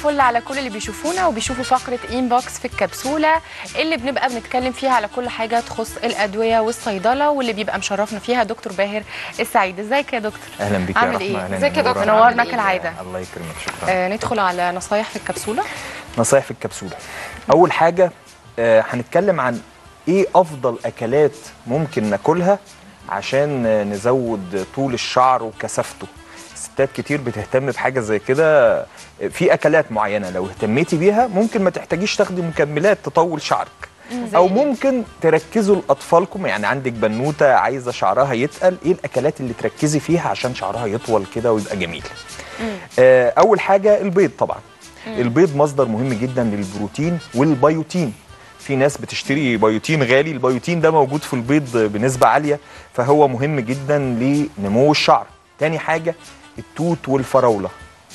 الفل على كل اللي بيشوفونا وبيشوفوا فقره انبوكس في الكبسوله اللي بنبقى بنتكلم فيها على كل حاجه تخص الادويه والصيدله واللي بيبقى مشرفنا فيها دكتور باهر السعيد ازيك يا دكتور اهلا بك يا عامل رحمه ايه أهلاً ازيك يا نورة. دكتور نورنا عامل إيه؟ كالعاده الله يكرمك شكرا آه ندخل على نصايح في الكبسوله نصايح في الكبسوله اول حاجه آه، هنتكلم عن ايه افضل اكلات ممكن ناكلها عشان آه، نزود طول الشعر وكثافته ستات كتير بتهتم بحاجه زي كده آه، في اكلات معينه لو اهتميتي بيها ممكن ما تحتاجيش تاخدي مكملات تطول شعرك او ممكن تركزوا لاطفالكم يعني عندك بنوته عايزه شعرها يتقل ايه الاكلات اللي تركزي فيها عشان شعرها يطول كده ويبقى جميل آه، اول حاجه البيض طبعا البيض مصدر مهم جدا للبروتين والبيوتين في ناس بتشتري بيوتين غالي البيوتين ده موجود في البيض بنسبه عاليه فهو مهم جدا لنمو الشعر تاني حاجه التوت والفراوله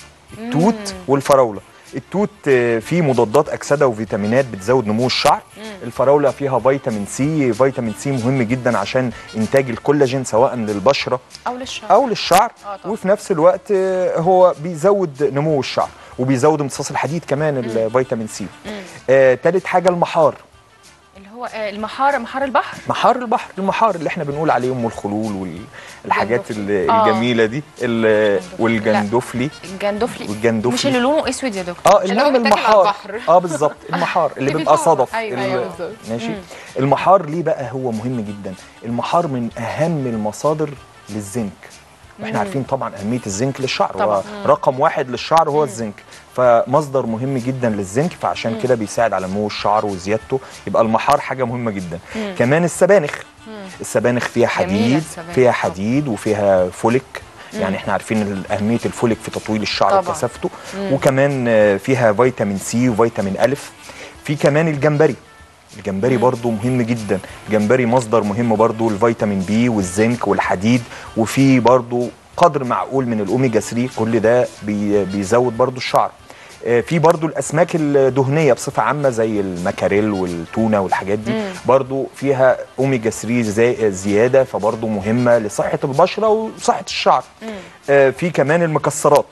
التوت والفراوله التوت آه، فيه مضادات اكسده وفيتامينات بتزود نمو الشعر الفراوله فيها فيتامين سي فيتامين سي مهم جدا عشان انتاج الكولاجين سواء للبشره او للشعر او للشعر آه طبعا. وفي نفس الوقت آه، هو بيزود نمو الشعر وبيزود امتصاص الحديد كمان الفيتامين سي آه، تالت حاجه المحار اللي هو آه المحار محار البحر محار البحر المحار اللي احنا بنقول عليه ام الخلول والحاجات ال- آه. الجميله دي ال- والجندفلي الجندفلي والجندفلي مش اللي لونه اسود يا دكتور اه اللي هو المهم بيتاكل على المحار البحر. اه بالظبط المحار اللي اللي بيبقى بيتصور. صدف أيوة، ال- أيوة بالظبط. ماشي المحار ليه بقى هو مهم جدا المحار من اهم المصادر للزنك واحنا عارفين طبعا اهميه الزنك للشعر طبعاً. هو رقم واحد للشعر هو الزنك فمصدر مهم جدا للزنك فعشان كده بيساعد على نمو الشعر وزيادته يبقى المحار حاجه مهمه جدا كمان السبانخ السبانخ فيها جميلة حديد السبانخ فيها طبعاً. حديد وفيها فوليك يعني احنا عارفين اهميه الفوليك في تطويل الشعر طبعاً. وكثافته وكمان آه، فيها فيتامين سي وفيتامين الف في كمان الجمبري الجمبري برضو مهم جدا الجمبري مصدر مهم برضو الفيتامين بي والزنك والحديد وفي برضو قدر معقول من الاوميجا 3 كل ده بي بيزود برضو الشعر آه، في برضو الاسماك الدهنيه بصفه عامه زي المكاريل والتونه والحاجات دي برضو فيها اوميجا 3 زي زياده فبرضو مهمه لصحه البشره وصحه الشعر آه، في كمان المكسرات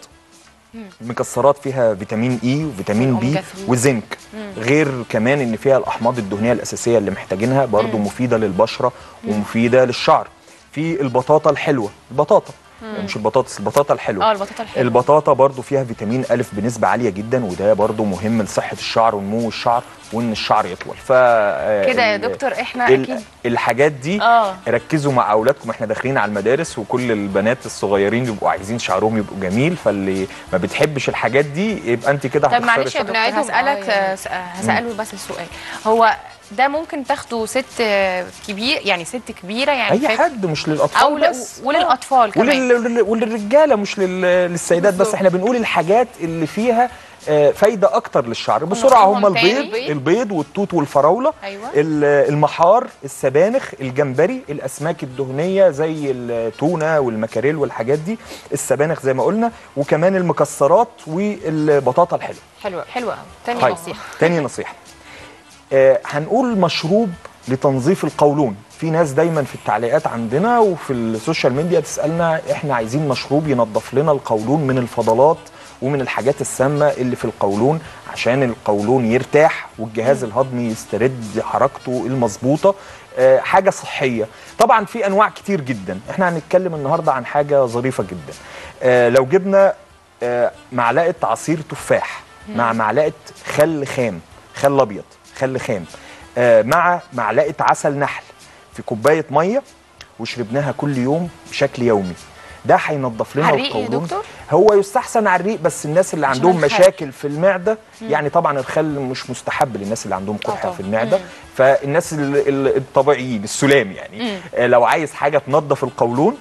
المكسرات فيها فيتامين اي وفيتامين بي والأوميجا 3. وزنك غير كمان ان فيها الاحماض الدهنيه الاساسيه اللي محتاجينها برضو مفيده للبشره ومفيده للشعر في البطاطا الحلوه البطاطا مش البطاطس البطاطا الحلوه اه البطاطا الحلوه البطاطا برضو فيها فيتامين ألف بنسبة عالية جدا وده برضو مهم لصحة الشعر ونمو الشعر وإن الشعر يطول ف كده يا ال- دكتور احنا ال- اكيد الحاجات دي اه ركزوا مع اولادكم احنا داخلين على المدارس وكل البنات الصغيرين بيبقوا عايزين شعرهم يبقوا جميل فاللي ما بتحبش الحاجات دي يبقى انت كده طب هتخسري معلش يا شعرك. دكتور بنعيدهم، هسألك آه، يعني. آه، س- آه، هسأله بس السؤال هو ده ممكن تاخده ست آه، كبير يعني ست كبيره يعني اي فات- حد مش للاطفال او ل- بس وللاطفال كمان ولل... ولل- وللرجاله مش لل... للسيدات بس بالظبط. احنا بنقول الحاجات اللي فيها آه، فايده اكتر للشعر بسرعه هم نقولهم تاني. البيض البيض والتوت والفراوله أيوة. ال- المحار السبانخ الجمبري الاسماك الدهنيه زي التونه والمكاريل والحاجات دي السبانخ زي ما قلنا وكمان المكسرات والبطاطا الحلوه حلوه حلوه قوي تاني طيب نصيحه تاني نصيحة آه هنقول مشروب لتنظيف القولون في ناس دايما في التعليقات عندنا وفي السوشيال ميديا تسألنا احنا عايزين مشروب ينظف لنا القولون من الفضلات ومن الحاجات السامة اللي في القولون عشان القولون يرتاح والجهاز الهضمي يسترد حركته المظبوطة آه حاجة صحية طبعا في أنواع كتير جدا احنا هنتكلم النهاردة عن حاجة ظريفة جدا آه لو جبنا آه معلقة عصير تفاح مع معلقة خل خام خل أبيض خل خام آه مع معلقة عسل نحل في كوباية مية وشربناها كل يوم بشكل يومي ده هينضف لنا على الريق يا القولون دكتور؟ هو يستحسن على الريق بس الناس اللي عشان عندهم الخل. مشاكل في المعده يعني طبعا الخل مش مستحب للناس اللي عندهم قرحه طبعاً. في المعده فالناس ال- ال- الطبيعيين السلام يعني آه، لو عايز حاجه تنظف القولون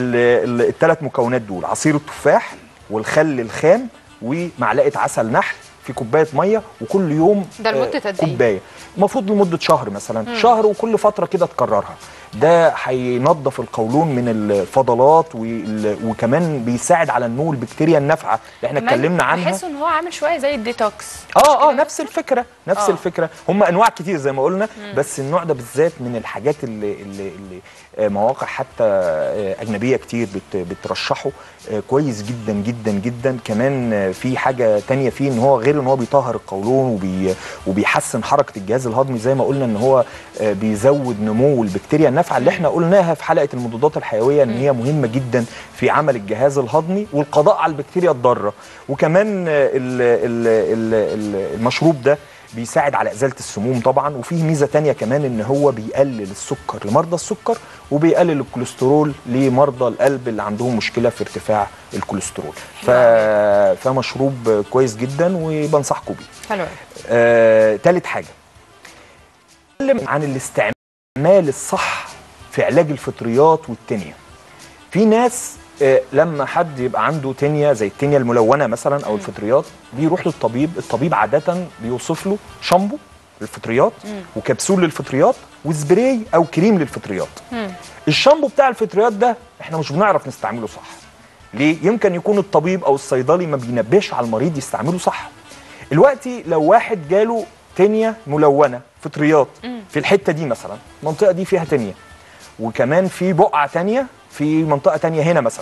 الثلاث مكونات دول عصير التفاح والخل الخام ومعلقه عسل نحل في كوبايه ميه وكل يوم ده لمدة آه، قد إيه؟ كوبايه المفروض لمده شهر مثلا شهر وكل فتره كده تكررها ده هينظف القولون من الفضلات وال- وكمان بيساعد على نمو البكتيريا النافعه اللي احنا كمان اتكلمنا عنها بحس ان هو عامل شويه زي الديتوكس اه اه نفس الفكره نفس آه. آه. الفكره هم انواع كتير زي ما قلنا بس النوع ده بالذات من الحاجات اللي اللي, اللي آه، مواقع حتى آه، اجنبيه كتير بت بترشحه آه، كويس جدا جدا جدا كمان آه، في حاجه تانية فيه ان هو غير ان هو بيطهر القولون وبي وبيحسن حركه الجهاز الهضمي زي ما قلنا ان هو آه، بيزود نمو البكتيريا النافعه اللي احنا قلناها في حلقه المضادات الحيويه ان هي مهمه جدا في عمل الجهاز الهضمي والقضاء على البكتيريا الضاره وكمان آه، ال- ال- ال- ال- المشروب ده بيساعد على ازاله السموم طبعا وفيه ميزه تانية كمان ان هو بيقلل السكر لمرضى السكر وبيقلل الكوليسترول لمرضى القلب اللي عندهم مشكله في ارتفاع الكوليسترول ف... فمشروب كويس جدا وبنصحكم بيه حلو أوي. آه، تالت حاجه نتكلم عن الاستعمال الصح في علاج الفطريات والتنية في ناس آه، لما حد يبقى عنده تنية زي التنية الملونة مثلا أو الفطريات بيروح للطبيب الطبيب عادة بيوصف له شامبو للفطريات وكبسول للفطريات وسبراي أو كريم للفطريات الشامبو بتاع الفطريات ده احنا مش بنعرف نستعمله صح ليه يمكن يكون الطبيب او الصيدلي ما بينبهش على المريض يستعمله صح دلوقتي لو واحد جاله تنية ملونة فطريات في الحتة دي مثلا المنطقة دي فيها تنية وكمان في بقعة تانية في منطقة تانية هنا مثلا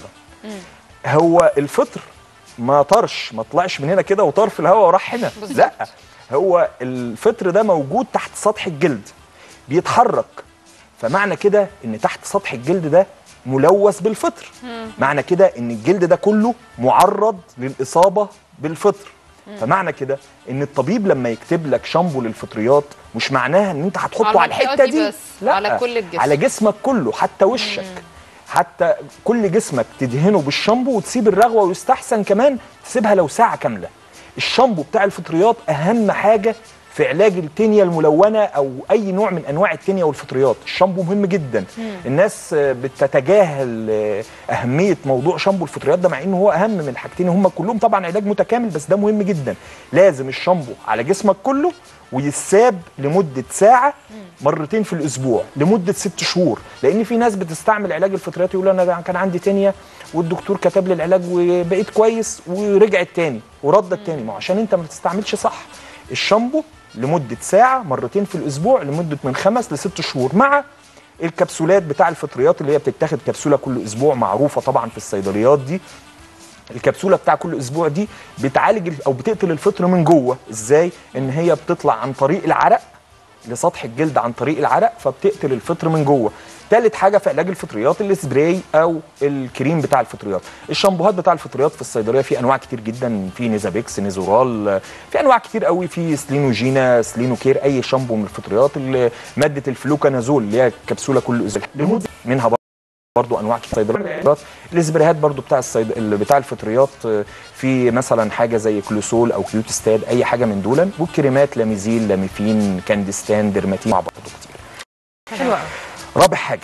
هو الفطر ما طرش ما طلعش من هنا كده وطار في الهواء وراح هنا بالظبط. لا هو الفطر ده موجود تحت سطح الجلد بيتحرك فمعنى كده ان تحت سطح الجلد ده ملوث بالفطر معنى كده ان الجلد ده كله معرض للاصابه بالفطر فمعنى كده ان الطبيب لما يكتب لك شامبو للفطريات مش معناها ان انت هتحطه على المنطقة الحته دي دي بس، على كل الجسم. على جسمك كله حتى وشك حتى كل جسمك تدهنه بالشامبو وتسيب الرغوه ويستحسن كمان تسيبها لو ساعه كامله الشامبو بتاع الفطريات اهم حاجه في علاج التينيا الملونه او اي نوع من انواع التينيا والفطريات الشامبو مهم جدا الناس آه، بتتجاهل آه، اهميه موضوع شامبو الفطريات ده مع انه هو اهم من الحاجتين هم كلهم طبعا علاج متكامل بس ده مهم جدا لازم الشامبو على جسمك كله ويساب لمده ساعه مرتين في الاسبوع لمده ست شهور لان في ناس بتستعمل علاج الفطريات يقول انا كان عندي تانية والدكتور كتب لي العلاج وبقيت كويس ورجعت تاني وردت تاني ما هو عشان انت ما بتستعملش صح الشامبو لمده ساعه مرتين في الاسبوع لمده من خمس لست شهور مع الكبسولات بتاع الفطريات اللي هي بتتاخد كبسوله كل اسبوع معروفه طبعا في الصيدليات دي الكبسوله بتاع كل اسبوع دي بتعالج ال- او بتقتل الفطر من جوه ازاي ان هي بتطلع عن طريق العرق لسطح الجلد عن طريق العرق فبتقتل الفطر من جوه تالت حاجه في علاج الفطريات السبراي او الكريم بتاع الفطريات الشامبوهات بتاع الفطريات في الصيدليه في انواع كتير جدا في نيزابيكس نيزورال في انواع كتير قوي في سلينوجينا سلينوكير اي شامبو من الفطريات اللي ماده الفلوكانازول اللي هي كبسوله كل اسبوع لمده منها برضو انواع كتير صيدليات الاسبريهات برضو بتاع الصيد... اللي بتاع الفطريات آه، في مثلا حاجه زي كلوسول او كيوتستاد اي حاجه من دول والكريمات لاميزيل لاميفين كانديستان ديرماتين مع بعض كتير حلو قوي رابع حاجه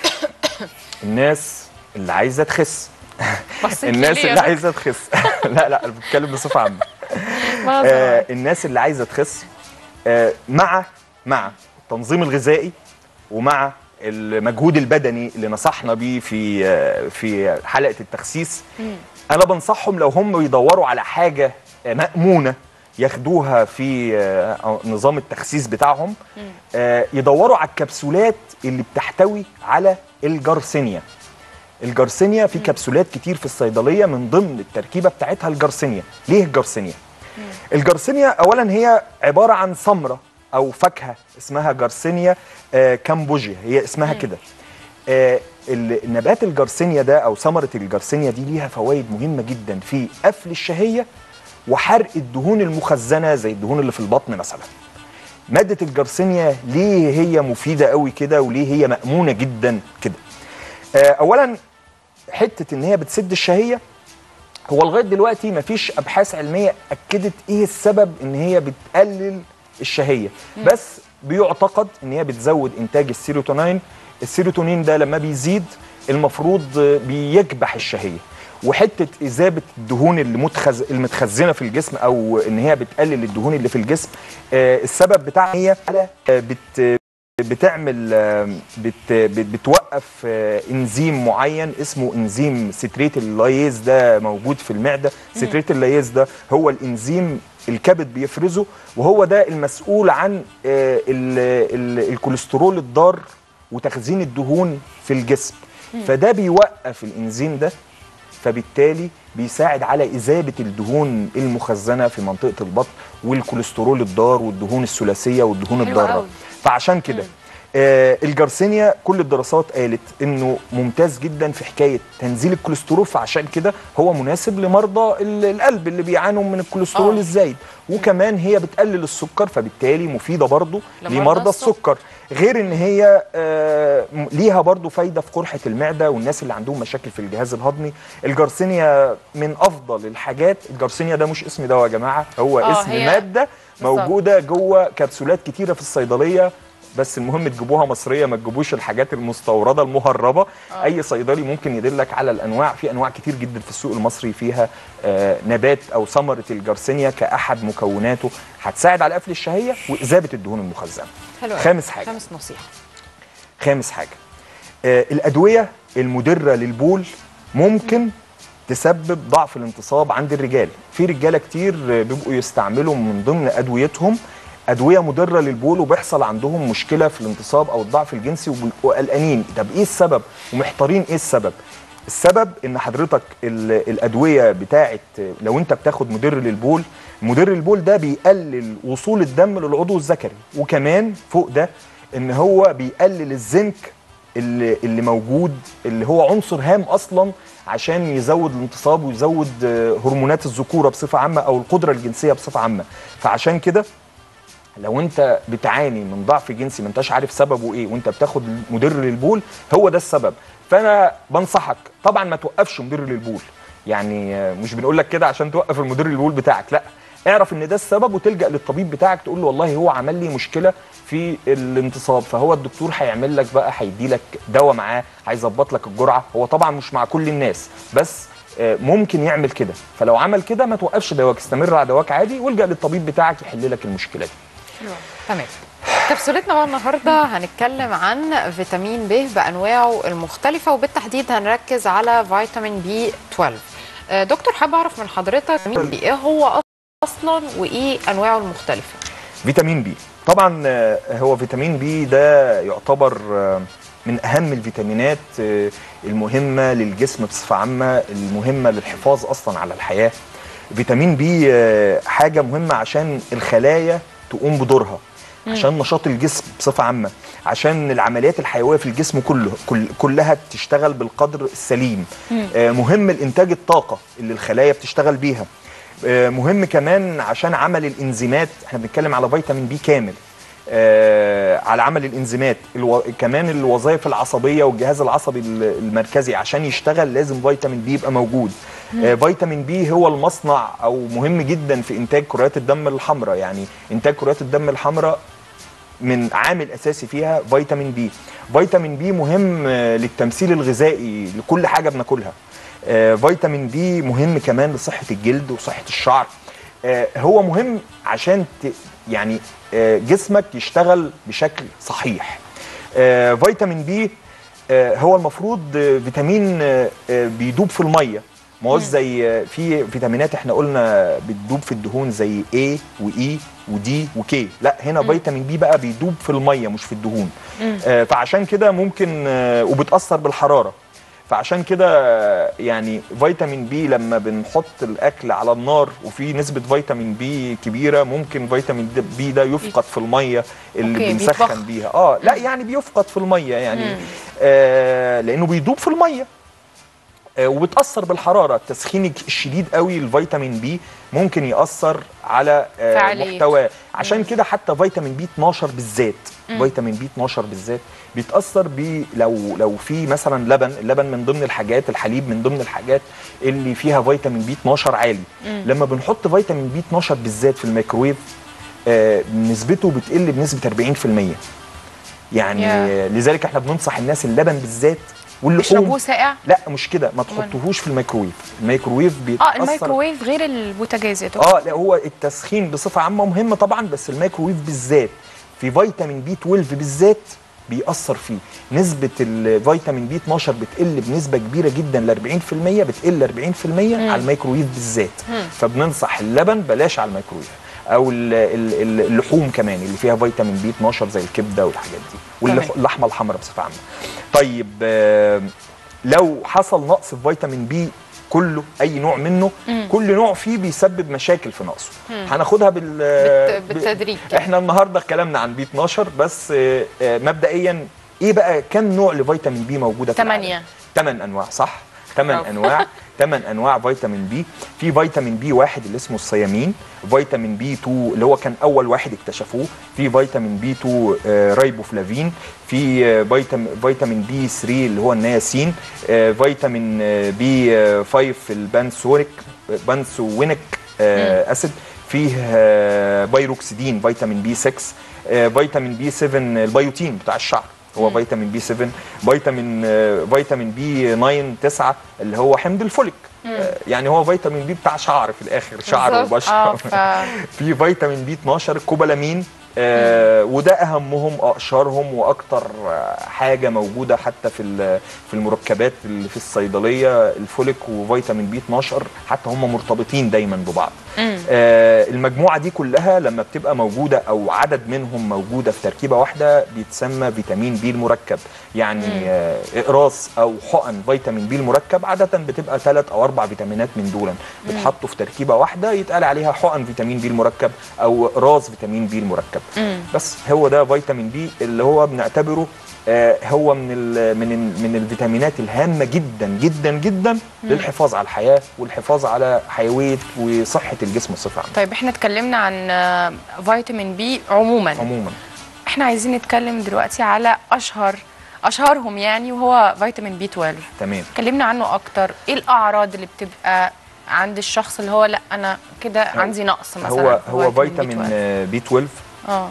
الناس اللي عايزه تخس بصيت الناس ليه يا اللي دكتور؟ عايزه تخس لا لا انا بتكلم بصفه عامه بهزر آه معاك. الناس اللي عايزه تخس آه مع مع التنظيم الغذائي ومع المجهود البدني اللي نصحنا بيه في آه في حلقه التخسيس انا بنصحهم لو هم يدوروا على حاجه آه، مامونه ياخدوها في آه، نظام التخسيس بتاعهم آه، يدوروا على الكبسولات اللي بتحتوي على الجارسينيا الجارسينيا في كبسولات كتير في الصيدليه من ضمن التركيبه بتاعتها الجارسينيا ليه الجارسينيا الجارسينيا اولا هي عباره عن ثمره او فاكهه اسمها جارسينيا آه كامبوجيا هي اسمها كده آه ال- نبات الجارسينيا ده او ثمره الجارسينيا دي ليها فوائد مهمه جدا في قفل الشهيه وحرق الدهون المخزنه زي الدهون اللي في البطن مثلا ماده الجارسينيا ليه هي مفيده قوي كده وليه هي مامونه جدا كده آه اولا حته ان هي بتسد الشهيه هو لغايه دلوقتي مفيش ابحاث علميه اكدت ايه السبب ان هي بتقلل الشهيه بس بيعتقد ان هي بتزود انتاج السيروتونين السيروتونين ده لما بيزيد المفروض بيكبح الشهيه وحته اذابه الدهون اللي متخز... المتخزنه في الجسم او ان هي بتقلل الدهون اللي في الجسم آه السبب بتاعها هي على آه بت بتعمل آه، بت بت- بتوقف آه، انزيم معين اسمه انزيم ستريت اللايز ده موجود في المعده ستريت اللايز ده هو الانزيم الكبد بيفرزه وهو ده المسؤول عن آه، ال- ال- الكوليسترول الضار وتخزين الدهون في الجسم فده بيوقف الانزيم ده فبالتالي بيساعد على إذابة الدهون المخزنة في منطقة البطن والكوليسترول الضار والدهون الثلاثية والدهون حلو الضارة قوي. فعشان كده آه الجرسينيا كل الدراسات قالت انه ممتاز جدا في حكايه تنزيل الكوليسترول فعشان كده هو مناسب لمرضى ال- القلب اللي بيعانوا من الكوليسترول آه. الزايد وكمان هي بتقلل السكر فبالتالي مفيده برضه لمرضى لمرضى السكر. السكر غير ان هي آه، م- ليها برضو فايده في قرحه المعده والناس اللي عندهم مشاكل في الجهاز الهضمي الجرسينيا من افضل الحاجات الجرسينيا ده مش اسم دواء يا جماعه هو آه، اسم هي- ماده بالظبط. موجوده جوه كبسولات كتيره في الصيدليه بس المهم تجيبوها مصريه ما تجيبوش الحاجات المستورده المهربه آه. اي صيدلي ممكن يدلك على الانواع في انواع كتير جدا في السوق المصري فيها آه، نبات او ثمره الجرسينيا كاحد مكوناته هتساعد على قفل الشهيه واذابه الدهون المخزنه حلو قوي. خامس حاجه خامس نصيحه خامس حاجه آه الادويه المدره للبول ممكن تسبب ضعف الانتصاب عند الرجال في رجاله كتير آه، بيبقوا يستعملوا من ضمن ادويتهم ادويه مضره للبول وبيحصل عندهم مشكله في الانتصاب او الضعف الجنسي وبيبقوا قلقانين طب ايه السبب ومحتارين ايه السبب السبب ان حضرتك ال- الادويه بتاعت لو انت بتاخد مدر للبول مدر البول ده بيقلل وصول الدم للعضو الذكري وكمان فوق ده ان هو بيقلل الزنك اللي, اللي موجود اللي هو عنصر هام اصلا عشان يزود الانتصاب ويزود آه، هرمونات الذكوره بصفه عامه او القدره الجنسيه بصفه عامه فعشان كده لو انت بتعاني من ضعف جنسي ما انتش عارف سببه ايه وانت بتاخد مدر للبول هو ده السبب فانا بنصحك طبعا ما توقفش مدر للبول يعني آه، مش بنقول لك كده عشان توقف المدر للبول بتاعك لا اعرف ان ده السبب وتلجا للطبيب بتاعك تقول له والله هو عمل لي مشكله في الانتصاب فهو الدكتور هيعمل لك بقى هيدي لك دواء معاه هيظبط لك الجرعه هو طبعا مش مع كل الناس بس آه، ممكن يعمل كده فلو عمل كده ما توقفش دواك استمر على دواك عادي والجا للطبيب بتاعك يحل لك المشكله دي تمام كبسولتنا بقى النهارده هنتكلم عن فيتامين ب بانواعه المختلفه وبالتحديد هنركز على فيتامين بي 12 آه، دكتور حابه اعرف من حضرتك فيتامين بي ايه هو اصلا وايه انواعه المختلفه فيتامين بي طبعا آه، هو فيتامين بي ده يعتبر آه، من اهم الفيتامينات آه، المهمه للجسم بصفه عامه المهمه للحفاظ اصلا على الحياه فيتامين بي آه، حاجه مهمه عشان الخلايا تقوم بدورها عشان نشاط الجسم بصفه عامه عشان العمليات الحيويه في الجسم كله كل كلها تشتغل بالقدر السليم آه، مهم الانتاج الطاقه اللي الخلايا بتشتغل بيها آه، مهم كمان عشان عمل الانزيمات احنا بنتكلم على فيتامين بي كامل آه، على عمل الانزيمات الو... كمان الوظائف العصبيه والجهاز العصبي ال- المركزي عشان يشتغل لازم فيتامين بي يبقى موجود آه، فيتامين بي هو المصنع او مهم جدا في انتاج كريات الدم الحمراء يعني انتاج كريات الدم الحمراء من عامل اساسي فيها فيتامين بي فيتامين بي مهم آه، للتمثيل الغذائي لكل حاجه بناكلها آه، فيتامين بي مهم كمان لصحه الجلد وصحه الشعر آه، هو مهم عشان ت... يعني آه، جسمك يشتغل بشكل صحيح آه، فيتامين بي آه، هو المفروض آه، فيتامين آه، آه، بيدوب في الميه ما هوش زي آه، في فيتامينات احنا قلنا بتدوب في الدهون زي A وإي ودي وكي لا هنا فيتامين بي بقى بيدوب في الميه مش في الدهون آه، فعشان كده ممكن آه، وبتاثر بالحراره فعشان كده آه، يعني فيتامين بي لما بنحط الاكل على النار وفي نسبه فيتامين بي كبيره ممكن فيتامين د- بي ده يفقد في الميه اللي أوكي، بنسخن بيتبخر. بيها اه لا يعني بيفقد في الميه يعني آه لانه بيدوب في الميه آه، وبتاثر بالحراره التسخين الشديد قوي للفيتامين بي ممكن ياثر على آه، فعاليته. محتواه عشان كده حتى فيتامين بي 12 بالذات فيتامين بي 12 بالذات بيتاثر ب لو لو في مثلا لبن اللبن من ضمن الحاجات الحليب من ضمن الحاجات اللي فيها فيتامين بي 12 عالي لما بنحط فيتامين بي 12 بالذات في الميكروويف آه، نسبته بتقل بنسبه 40% يعني يا. آه، لذلك احنا بننصح الناس اللبن بالذات يشربوه واللحوم ساقع لا مش كده ما تحطوهوش في الميكروويف الميكروويف بيتاثر اه الميكروويف غير البوتاجاز يا دكتور اه لا هو التسخين بصفه عامه مهم طبعا بس الميكروويف بالذات في فيتامين بي 12 بالذات بيأثر فيه نسبة الفيتامين بي 12 بتقل بنسبة كبيرة جدا ل 40% بتقل 40% على الميكرويف بالذات فبننصح اللبن بلاش على الميكرويف او ال- ال- ال- اللحوم كمان اللي فيها فيتامين بي 12 زي الكبده والحاجات دي تمام. واللحمه الحمراء بصفه عامه طيب آه، لو حصل نقص في فيتامين بي كله اي نوع منه كل نوع فيه بيسبب مشاكل في نقصه هناخدها بال بالت- ب- بالتدريج كده. احنا النهارده اتكلمنا عن بي 12 بس آه، آه، مبدئيا ايه بقى كم نوع لفيتامين بي موجوده في تمانية. ثمان انواع صح ثمان برافو. انواع ثمان انواع فيتامين بي في فيتامين بي واحد اللي اسمه الصيامين فيتامين بي 2 اللي هو كان اول واحد اكتشفوه في فيتامين بي 2 آه، رايبوفلافين في آه، فيتامين فيتامين بي 3 اللي هو النياسين آه، فيتامين آه، بي آه، 5 البانسوريك بانسوينيك آه، اسيد فيه آه، بايروكسيدين فيتامين بي 6 آه، فيتامين بي 7 البيوتين بتاع الشعر هو فيتامين بي 7 فيتامين آه، فيتامين بي 9 9 اللي هو حمض الفوليك آه، يعني هو فيتامين بي بتاع شعر في الاخر شعر بالظبط. وبشره اه ف في فيتامين بي 12 الكوبالامين آه وده اهمهم اشهرهم واكتر آه، حاجه موجوده حتى في ال- في المركبات اللي في الصيدليه الفوليك وفيتامين بي 12 حتى هم مرتبطين دايما ببعض آه المجموعه دي كلها لما بتبقى موجوده او عدد منهم موجوده في تركيبه واحده بيتسمى فيتامين بي المركب يعني آه اقراص او حقن فيتامين بي المركب عاده بتبقى ثلاث او اربع فيتامينات من دول بتحطوا في تركيبه واحده يتقال عليها حقن فيتامين بي المركب او اقراص فيتامين بي المركب بس هو ده فيتامين بي اللي هو بنعتبره آه، هو من ال من ال من الفيتامينات الهامه جدا جدا جدا للحفاظ على الحياه والحفاظ على حيويه وصحه الجسم بصفه عامه طيب احنا اتكلمنا عن آه، فيتامين بي عموما عموما احنا عايزين نتكلم دلوقتي على اشهر اشهرهم يعني وهو فيتامين بي 12 تمام اتكلمنا عنه اكتر ايه الاعراض اللي بتبقى عند الشخص اللي هو لا انا كده عندي نقص مثلا هو في هو B12. فيتامين آه، بي 12 اه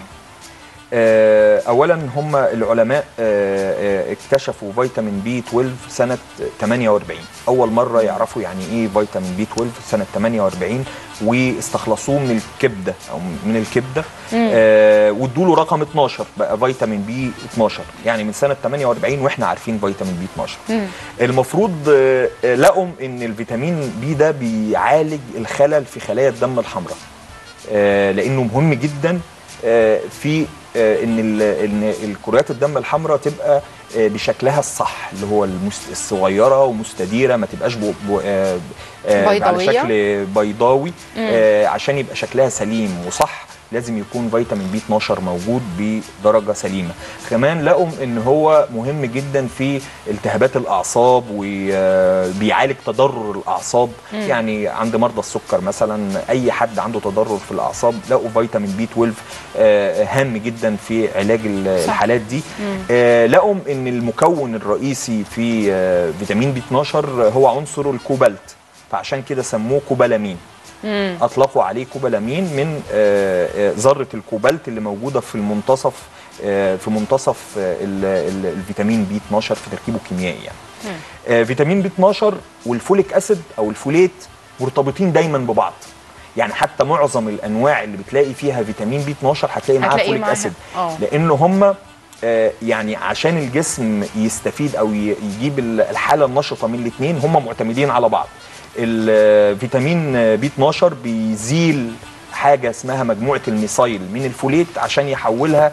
آه، اولا هم العلماء آه، آه، اكتشفوا فيتامين بي 12 سنه 48 اول مره يعرفوا يعني ايه فيتامين بي 12 سنه 48 واستخلصوه من الكبده او من الكبده آه وادوا له رقم 12 بقى فيتامين بي 12 يعني من سنه 48 واحنا عارفين فيتامين بي 12 المفروض آه، آه، لقوا ان الفيتامين بي ده بيعالج الخلل في خلايا الدم الحمراء آه، لانه مهم جدا آه، في آه، ان ال- ان الكريات الدم الحمراء تبقى آه، بشكلها الصح اللي هو المست- الصغيره ومستديره ما تبقاش بو بو آه، آه، على بيضاوية. شكل بيضاوي آه، عشان يبقى شكلها سليم وصح لازم يكون فيتامين بي 12 موجود بدرجه سليمه كمان لقوا ان هو مهم جدا في التهابات الاعصاب وبيعالج تضرر الاعصاب يعني عند مرضى السكر مثلا اي حد عنده تضرر في الاعصاب لقوا فيتامين بي 12 آه، هام جدا في علاج ال- صح. الحالات دي آه، لقوا ان المكون الرئيسي في آه، فيتامين بي 12 هو عنصر الكوبالت فعشان كده سموه كوبالامين اطلقوا عليه كوبالامين من آه، آه، ذره الكوبالت اللي موجوده في المنتصف آه، في منتصف آه، ال- ال- الفيتامين بي 12 في تركيبه الكيميائي يعني آه، فيتامين بي 12 والفوليك اسيد او الفوليت مرتبطين دايما ببعض يعني حتى معظم الانواع اللي بتلاقي فيها فيتامين بي 12 هتلاقي معاها هتلاقيه فوليك معاها. اسيد اه. لان هم آه، يعني عشان الجسم يستفيد او ي- يجيب ال- الحاله النشطه من الاثنين هم معتمدين على بعض الفيتامين بي 12 بيزيل حاجه اسمها مجموعه الميثايل من الفوليت عشان يحولها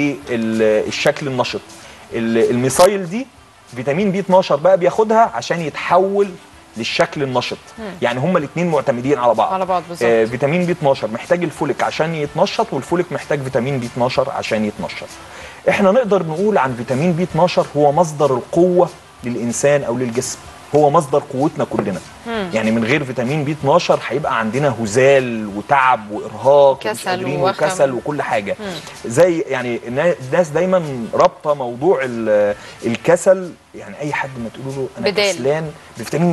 للشكل النشط ال- الميثايل دي فيتامين بي 12 بقى بياخدها عشان يتحول للشكل النشط يعني هما الاثنين معتمدين على بعض على بعض بالظبط. آه فيتامين بي 12 محتاج الفوليك عشان يتنشط والفوليك محتاج فيتامين بي 12 عشان يتنشط احنا نقدر نقول عن فيتامين بي 12 هو مصدر القوه للانسان او للجسم هو مصدر قوتنا كلنا يعني من غير فيتامين بي 12 هيبقى عندنا هزال وتعب وارهاق ومش كسل قادرين ووخم. وكسل وكل حاجه زي يعني النا- الناس دايما رابطه موضوع ال- الكسل يعني اي حد ما تقول له انا بدال. كسلان بفيتامين د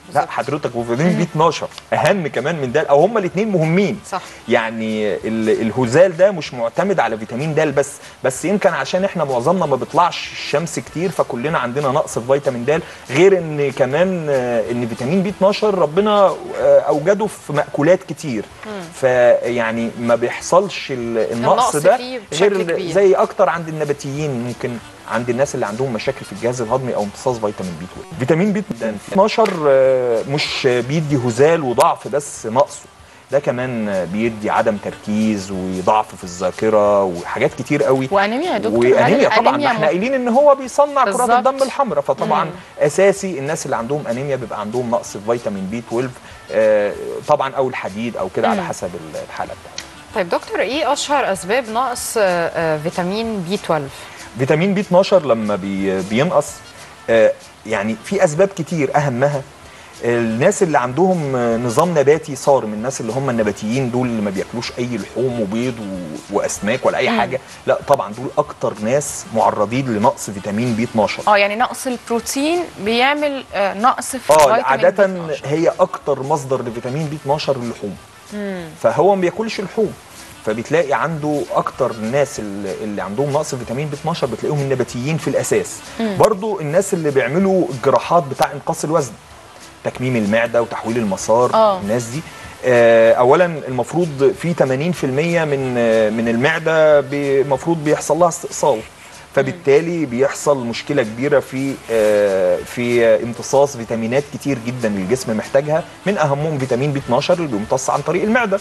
لا حضرتك وفيتامين بي 12 اهم كمان من ده او هما الاثنين مهمين صح. يعني ال- الهزال ده مش معتمد على فيتامين د بس بس يمكن عشان احنا معظمنا ما بيطلعش الشمس كتير فكلنا عندنا نقص في فيتامين د غير ان كمان آه، ان فيتامين بي 12 ربنا آه، اوجده في مأكولات كتير فيعني ما بيحصلش ال- النقص النقص ده فيه غير بشكل ال- كبير. زي اكتر عند النباتيين ممكن عند الناس اللي عندهم مشاكل في الجهاز الهضمي او امتصاص فيتامين بي 12 فيتامين بي 12 آه، مش بيدي هزال وضعف بس نقصه ده كمان آه، بيدي عدم تركيز وضعف في الذاكره وحاجات كتير قوي وانيميا يا دكتور هل وانيميا طبعا ما الأنيميا احنا م- قايلين ان هو بيصنع كرات بالظبط. الدم الحمراء فطبعا مم. اساسي الناس اللي عندهم انيميا بيبقى عندهم نقص في فيتامين بي 12 آه، طبعا او الحديد او كده على مم. حسب الحاله بتاعته طيب دكتور ايه اشهر اسباب نقص آه، آه، فيتامين بي 12 فيتامين بي 12 لما بي بينقص آه، يعني في اسباب كتير اهمها الناس اللي عندهم آه، نظام نباتي صارم الناس اللي هم النباتيين دول اللي ما بياكلوش اي لحوم وبيض و- واسماك ولا اي حاجه لا طبعا دول اكتر ناس معرضين لنقص فيتامين بي 12 اه يعني نقص البروتين بيعمل آه، نقص في اه فيتامين عاده بي 12. هي اكتر مصدر لفيتامين بي 12 اللحوم فهو ما بياكلش لحوم فبتلاقي عنده اكتر الناس اللي, اللي عندهم نقص فيتامين بي 12 بتلاقيهم النباتيين في الاساس برضو الناس اللي بيعملوا الجراحات بتاع انقاص الوزن تكميم المعده وتحويل المسار آه. الناس دي آه، اولا المفروض في 80% من آه، من المعده المفروض بيحصل لها استئصال فبالتالي بيحصل مشكله كبيره في آه، في آه، امتصاص فيتامينات كتير جدا الجسم محتاجها من اهمهم فيتامين بي 12 اللي بيمتص عن طريق المعده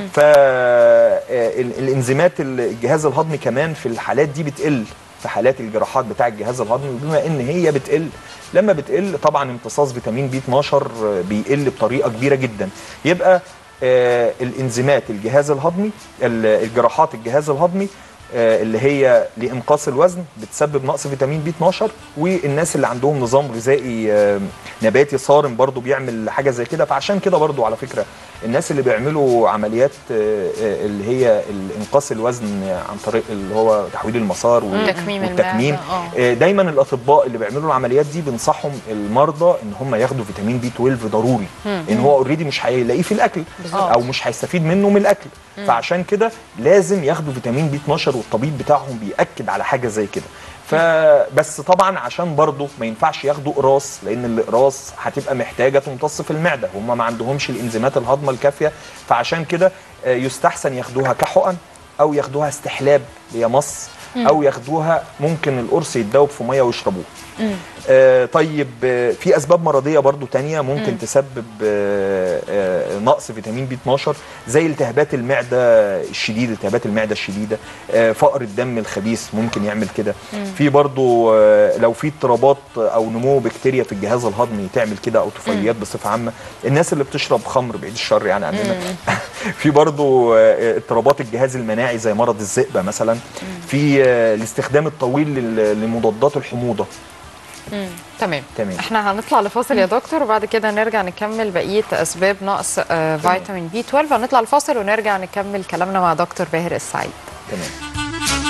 فالانزيمات الجهاز الهضمي كمان في الحالات دي بتقل في حالات الجراحات بتاع الجهاز الهضمي بما ان هي بتقل لما بتقل طبعا امتصاص فيتامين بي 12 بيقل بطريقه كبيره جدا يبقى آه، الانزيمات الجهاز الهضمي ال- الجراحات الجهاز الهضمي آه، اللي هي لانقاص الوزن بتسبب نقص فيتامين بي 12 والناس اللي عندهم نظام غذائي آه، نباتي صارم برضو بيعمل حاجه زي كده فعشان كده برضو على فكره الناس اللي بيعملوا عمليات آه، آه، اللي هي انقاص الوزن عن طريق اللي هو تحويل المسار وال- تكميم والتكميم المعدة، آه. آه، دايما الاطباء اللي بيعملوا العمليات دي بنصحهم المرضى ان هم ياخدوا فيتامين بي 12 ضروري ان هو اوريدي مش هيلاقيه في الاكل بالظبط. او مش هيستفيد منه من الاكل فعشان كده لازم ياخدوا فيتامين بي 12 والطبيب بتاعهم بياكد على حاجه زي كده فبس طبعا عشان برضه ما ينفعش ياخدوا قراص لان الاقراص هتبقى محتاجه تمتص في المعده هم ما عندهمش الانزيمات الهضمه الكافيه فعشان كده آه، يستحسن ياخدوها كحقن او ياخدوها استحلاب اللي هي مص او ياخدوها ممكن القرص يتدوب في ميه ويشربوه آه طيب آه في اسباب مرضيه برضو تانية ممكن تسبب آه آه نقص فيتامين بي 12 زي التهابات المعده الشديده التهابات المعده الشديده آه فقر الدم الخبيث ممكن يعمل كده في برضو آه لو في اضطرابات او نمو بكتيريا في الجهاز الهضمي تعمل كده او طفيليات بصفه عامه الناس اللي بتشرب خمر بعيد الشر يعني عننا في برضو آه، اضطرابات الجهاز المناعي زي مرض الذئبه مثلا في آه، الاستخدام الطويل لل- لمضادات الحموضه تمام تمام. احنا هنطلع لفاصل يا دكتور وبعد كده نرجع نكمل بقيه اسباب نقص آه، فيتامين بي 12 هنطلع لفاصل ونرجع نكمل كلامنا مع دكتور باهر السعيد تمام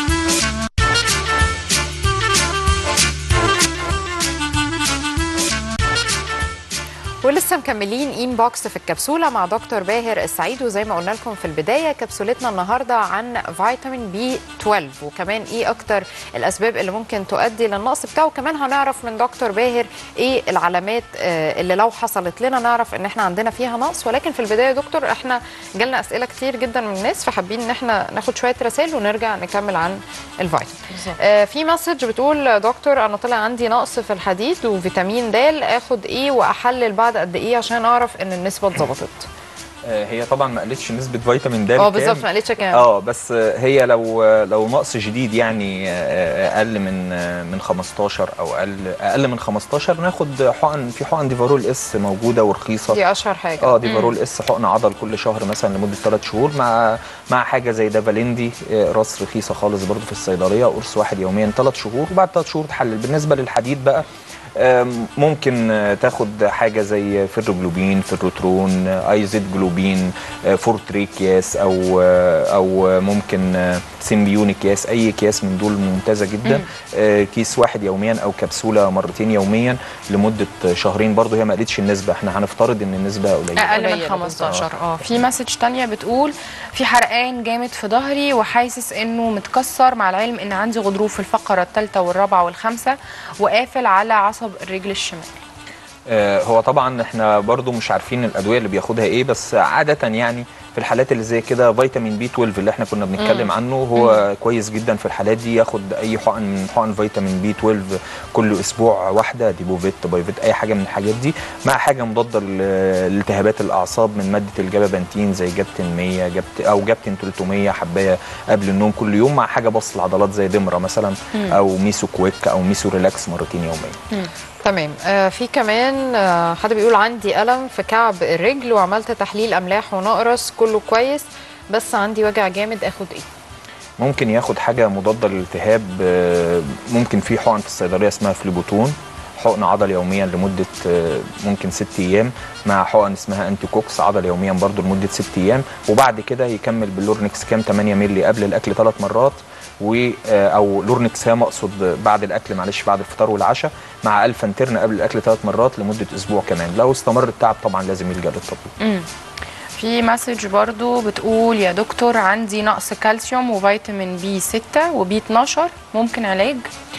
ولسه مكملين ان بوكس في الكبسوله مع دكتور باهر السعيد وزي ما قلنا لكم في البدايه كبسولتنا النهارده عن فيتامين بي 12 وكمان ايه اكتر الاسباب اللي ممكن تؤدي للنقص بتاعه وكمان هنعرف من دكتور باهر ايه العلامات آه، اللي لو حصلت لنا نعرف ان احنا عندنا فيها نقص ولكن في البدايه يا دكتور احنا جالنا اسئله كتير جدا من الناس فحابين ان احنا ناخد شويه رسائل ونرجع نكمل عن الفيتامين آه، في مسج بتقول دكتور انا طلع عندي نقص في الحديد وفيتامين د اخد ايه واحلل بعد قد ايه عشان اعرف ان النسبه اتظبطت آه، هي طبعا ما قالتش نسبه فيتامين د اه كام. بالظبط ما قالتش كام اه بس آه، هي لو آه، لو نقص شديد يعني آه، اقل من آه، من 15 او اقل اقل من 15 ناخد حقن في حقن ديفارول اس موجوده ورخيصه دي اشهر حاجه اه ديفارول اس حقن عضل كل شهر مثلا لمده 3 شهور مع مع حاجه زي دافاليندي آه، راس رخيصه خالص برضو في الصيدليه قرص واحد يوميا 3 شهور وبعد 3 شهور تحلل بالنسبه للحديد بقى آم، ممكن آه، تاخد حاجه زي فيروجلوبين فيروترون آه، ايزيد جلوبين آه، فورتريكياس او آه، او ممكن آه، سيمبيونيك كياس اي كياس من دول ممتازه جدا آه، كيس واحد يوميا او كبسوله مرتين يوميا لمده شهرين برضه هي ما قالتش النسبه احنا هنفترض ان النسبه قليله اقل من قليلة 15 اه في مسج تانية بتقول في حرقان جامد في ظهري وحاسس انه متكسر مع العلم ان عندي غضروف في الفقره الثالثه والرابعه والخامسه وقافل على عصب الرجل الشمال آه، هو طبعا احنا برضو مش عارفين الادويه اللي بياخدها ايه بس عاده يعني في الحالات اللي زي كده فيتامين بي 12 اللي احنا كنا بنتكلم عنه هو كويس جدا في الحالات دي ياخد اي حقن من حقن فيتامين بي 12 كل اسبوع واحده ديبوفيت بايفيت اي حاجه من الحاجات دي مع حاجه مضاده ل- لالتهابات الاعصاب من ماده الجابابانتين زي جابتين 100 جبت او جابتين 300 حبايه قبل النوم كل يوم مع حاجه بسط العضلات زي دمره مثلا او ميسو كويك او ميسو ريلاكس مرتين يوميا تمام آه في كمان آه حد بيقول عندي ألم في كعب الرجل وعملت تحليل أملاح ونقرس كله كويس بس عندي وجع جامد اخد ايه ممكن ياخد حاجه مضاده للالتهاب آه، ممكن في حقن في الصيدليه اسمها فليبوتون حقن عضل يوميا لمده آه، ممكن ست ايام مع حقن اسمها انتي كوكس عضل يوميا برضو لمده ست ايام وبعد كده يكمل باللورنكس كام 8 مللي قبل الاكل ثلاث مرات و آه، او لورنكس هام اقصد بعد الاكل معلش بعد الفطار والعشاء مع الفانترن قبل الاكل ثلاث مرات لمده اسبوع كمان لو استمر التعب طبعا لازم يلجا للطبيب في مسج برضو بتقول يا دكتور عندي نقص كالسيوم وفيتامين بي 6 وبي 12 ممكن علاج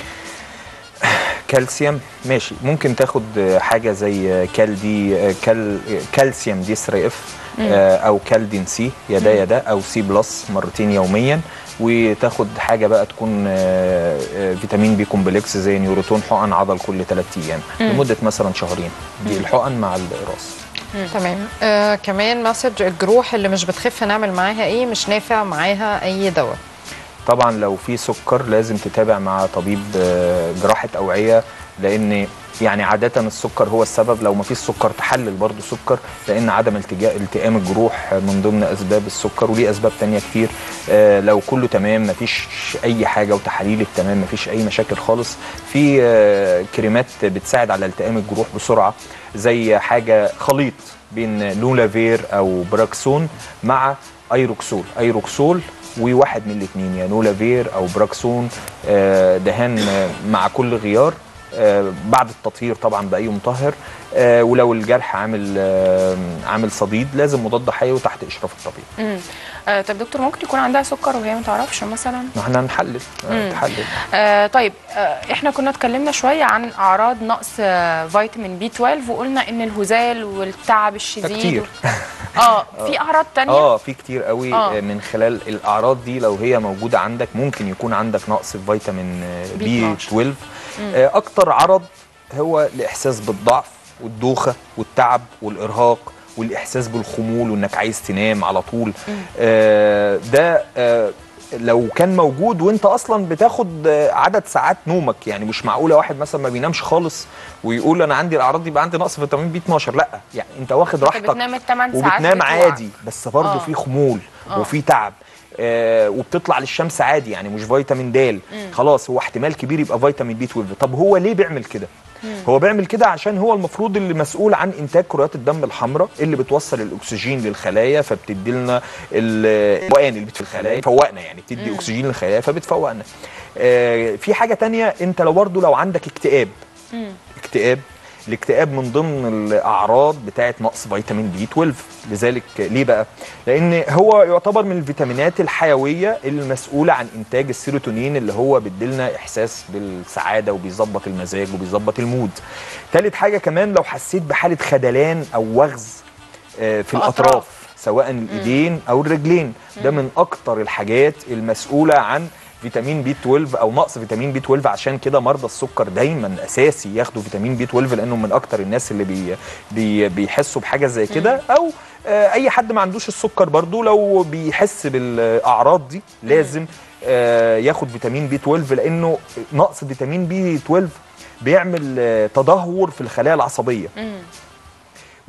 كالسيوم ماشي ممكن تاخد آه، حاجه زي آه، كالدي آه، كال كالسيوم دي 3 اف او كالدين سي يا ده يا ده او سي بلس مرتين يوميا وتاخد حاجه بقى تكون آه، آه، فيتامين بي كومبلكس زي نيوروتون حقن عضل كل 3 ايام لمده مثلا شهرين دي الحقن مع الراس تمام آه كمان مسج الجروح اللي مش بتخف نعمل معاها ايه مش نافع معاها اي دواء طبعا لو في سكر لازم تتابع مع طبيب آه، جراحة أوعية لأن يعني عادة السكر هو السبب لو ما فيش سكر تحلل برضو سكر لأن عدم التجاء التئام الجروح من ضمن أسباب السكر وليه أسباب تانية كتير آه، لو كله تمام ما فيش أي حاجة وتحاليل التمام ما فيش أي مشاكل خالص في آه، كريمات بتساعد على التئام الجروح بسرعة زي حاجة خليط بين لولافير أو براكسون مع ايروكسول ايروكسول وواحد من الاثنين يا نولافير او براكسون آه، دهان آه، مع كل غيار آه، بعد التطهير طبعا باي مطهر آه، ولو الجرح عامل آه، عامل صديد لازم مضاد حيوي تحت اشراف الطبيب مم. آه طب دكتور ممكن يكون عندها سكر وهي ما تعرفش مثلا ما احنا هنحلل آه، تحلل آه طيب آه احنا كنا اتكلمنا شويه عن اعراض نقص آه فيتامين بي 12 وقلنا ان الهزال والتعب ده الشديد كتير اه في اعراض تانية اه في كتير قوي آه. آه. من خلال الاعراض دي لو هي موجوده عندك ممكن يكون عندك نقص في فيتامين آه، بي بي 12. 12 آه اكتر عرض هو الاحساس بالضعف والدوخه والتعب والارهاق والاحساس بالخمول وانك عايز تنام على طول آه ده آه لو كان موجود وانت اصلا بتاخد آه، عدد ساعات نومك يعني مش معقوله واحد مثلا ما بينامش خالص ويقول انا عندي الاعراض دي يبقى عندي نقص فيتامين بي 12 لا يعني انت واخد راحتك بتنام التمن ساعات وبتنام بتوعك. عادي بس برضه آه. في خمول آه. وفي تعب آه وبتطلع للشمس عادي يعني مش فيتامين د خلاص هو احتمال كبير يبقى فيتامين بي 12 طب هو ليه بيعمل كده هو بيعمل كده عشان هو المفروض اللي مسؤول عن انتاج كريات الدم الحمراء اللي بتوصل الاكسجين للخلايا فبتدي لنا الفوقان اللي بت- في الخلايا فوقنا يعني بتدي اكسجين للخلايا فبتفوقنا آه في حاجه تانية انت لو برضه لو عندك اكتئاب اكتئاب الاكتئاب من ضمن الاعراض بتاعه نقص فيتامين بي 12 لذلك ليه بقى لان هو يعتبر من الفيتامينات الحيويه المسؤوله عن انتاج السيروتونين اللي هو بيديلنا احساس بالسعاده وبيظبط المزاج وبيظبط المود تالت حاجه كمان لو حسيت بحاله خدلان او وغز آه، في الأطراف. الاطراف سواء الايدين او الرجلين ده من اكتر الحاجات المسؤوله عن فيتامين بي 12 او نقص فيتامين بي 12 عشان كده مرضى السكر دايما اساسي ياخدوا فيتامين بي 12 لانه من اكتر الناس اللي بي بي بيحسوا بحاجه زي كده او آه، اي حد ما عندوش السكر برضو لو بيحس بالاعراض دي لازم آه، ياخد فيتامين بي 12 لانه نقص فيتامين بي 12 بيعمل آه، تدهور في الخلايا العصبيه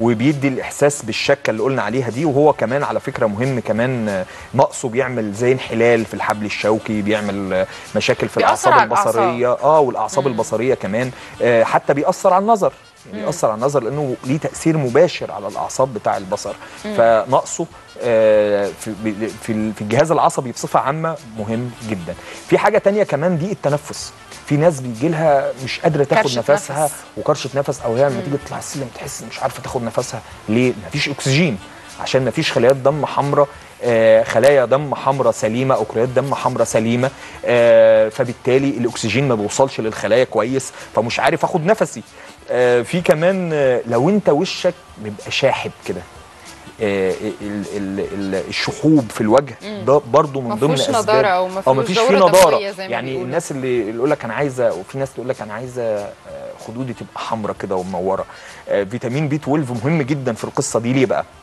وبيدي الاحساس بالشكه اللي قلنا عليها دي وهو كمان على فكره مهم كمان آه، نقصه بيعمل زي انحلال في الحبل الشوكي بيعمل آه، مشاكل في بيأثر الاعصاب على الأعصاب. البصريه اه والاعصاب البصريه كمان آه حتى بيأثر على النظر يعني بيأثر على النظر لانه ليه تأثير مباشر على الاعصاب بتاع البصر فنقصه آه، في في ال- في الجهاز العصبي بصفه عامه مهم جدا في حاجه تانية كمان دي التنفس في ناس بيجي لها مش قادره تاخد كرشة نفسها نفس. وكرشه نفس او هي لما تيجي تطلع السلم تحس مش عارفه تاخد نفسها ليه مفيش اكسجين عشان مفيش خلايا دم حمراء آه، خلايا دم حمراء سليمه او كريات دم حمراء سليمه آه، فبالتالي الاكسجين ما بيوصلش للخلايا كويس فمش عارف اخد نفسي آه، في كمان آه، لو انت وشك بيبقى شاحب كده آه، ال- ال- ال- الشحوب في الوجه ده برضو من ضمن مفهوش اسباب نضارة أو مفهوش اه مفيش فيه دورة نضاره دموية زي ما يعني بيقولوا. الناس اللي اللي يقول لك انا عايزه وفي ناس تقول لك انا عايزه آه، خدودي تبقى حمراء كده ومنوره آه، فيتامين بي 12 مهم جدا في القصه دي ليه بقى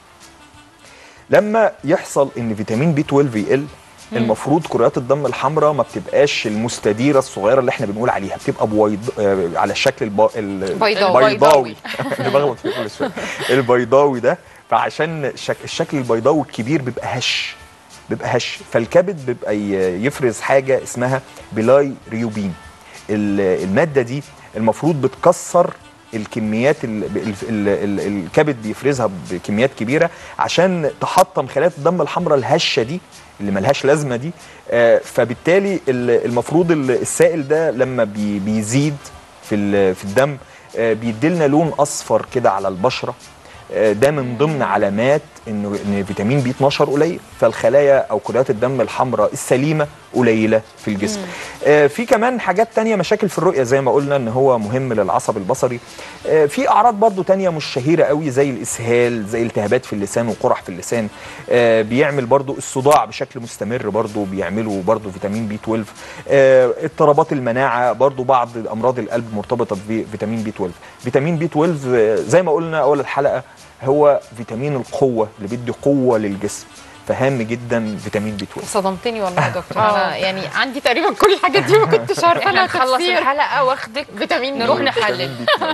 لما يحصل ان فيتامين بي 12 يقل المفروض كريات الدم الحمراء ما بتبقاش المستديره الصغيره اللي احنا بنقول عليها بتبقى بويض آه، على الشكل الب... ال- بيضاوي. البيضاوي انا بغلط فيه كل شويه البيضاوي ده فعشان شك... الشكل البيضاوي الكبير بيبقى هش بيبقى هش فالكبد بيبقى ي- يفرز حاجه اسمها بلاي ريوبين ال- الماده دي المفروض بتكسر الكميات ال- ال- ال- ال- الكبد بيفرزها بكميات كبيره عشان تحطم خلايا الدم الحمراء الهشه دي اللي ملهاش لازمه دي آه، فبالتالي ال- المفروض ال- السائل ده لما بي- بيزيد في ال- في الدم آه، بيديلنا لون اصفر كده على البشره آه، ده من ضمن علامات انه ان فيتامين بي 12 قليل فالخلايا او كريات الدم الحمراء السليمه قليله في الجسم آه، في كمان حاجات تانية مشاكل في الرؤيه زي ما قلنا ان هو مهم للعصب البصري آه، في اعراض برضو تانية مش شهيره قوي زي الاسهال زي التهابات في اللسان وقرح في اللسان آه، بيعمل برضو الصداع بشكل مستمر برضو بيعملوا برضو فيتامين بي 12 آه، اضطرابات المناعه برضو بعض امراض القلب مرتبطه بفيتامين بي 12 فيتامين بي 12 آه، زي ما قلنا اول الحلقه هو فيتامين القوه اللي بيدي قوه للجسم فهام جدا فيتامين بي 12 صدمتني والله يا دكتور آه. انا يعني عندي تقريبا كل الحاجات دي ما كنتش عارفه احنا لها نخلص تفسير الحلقه واخدك فيتامين نروح بي. نحلل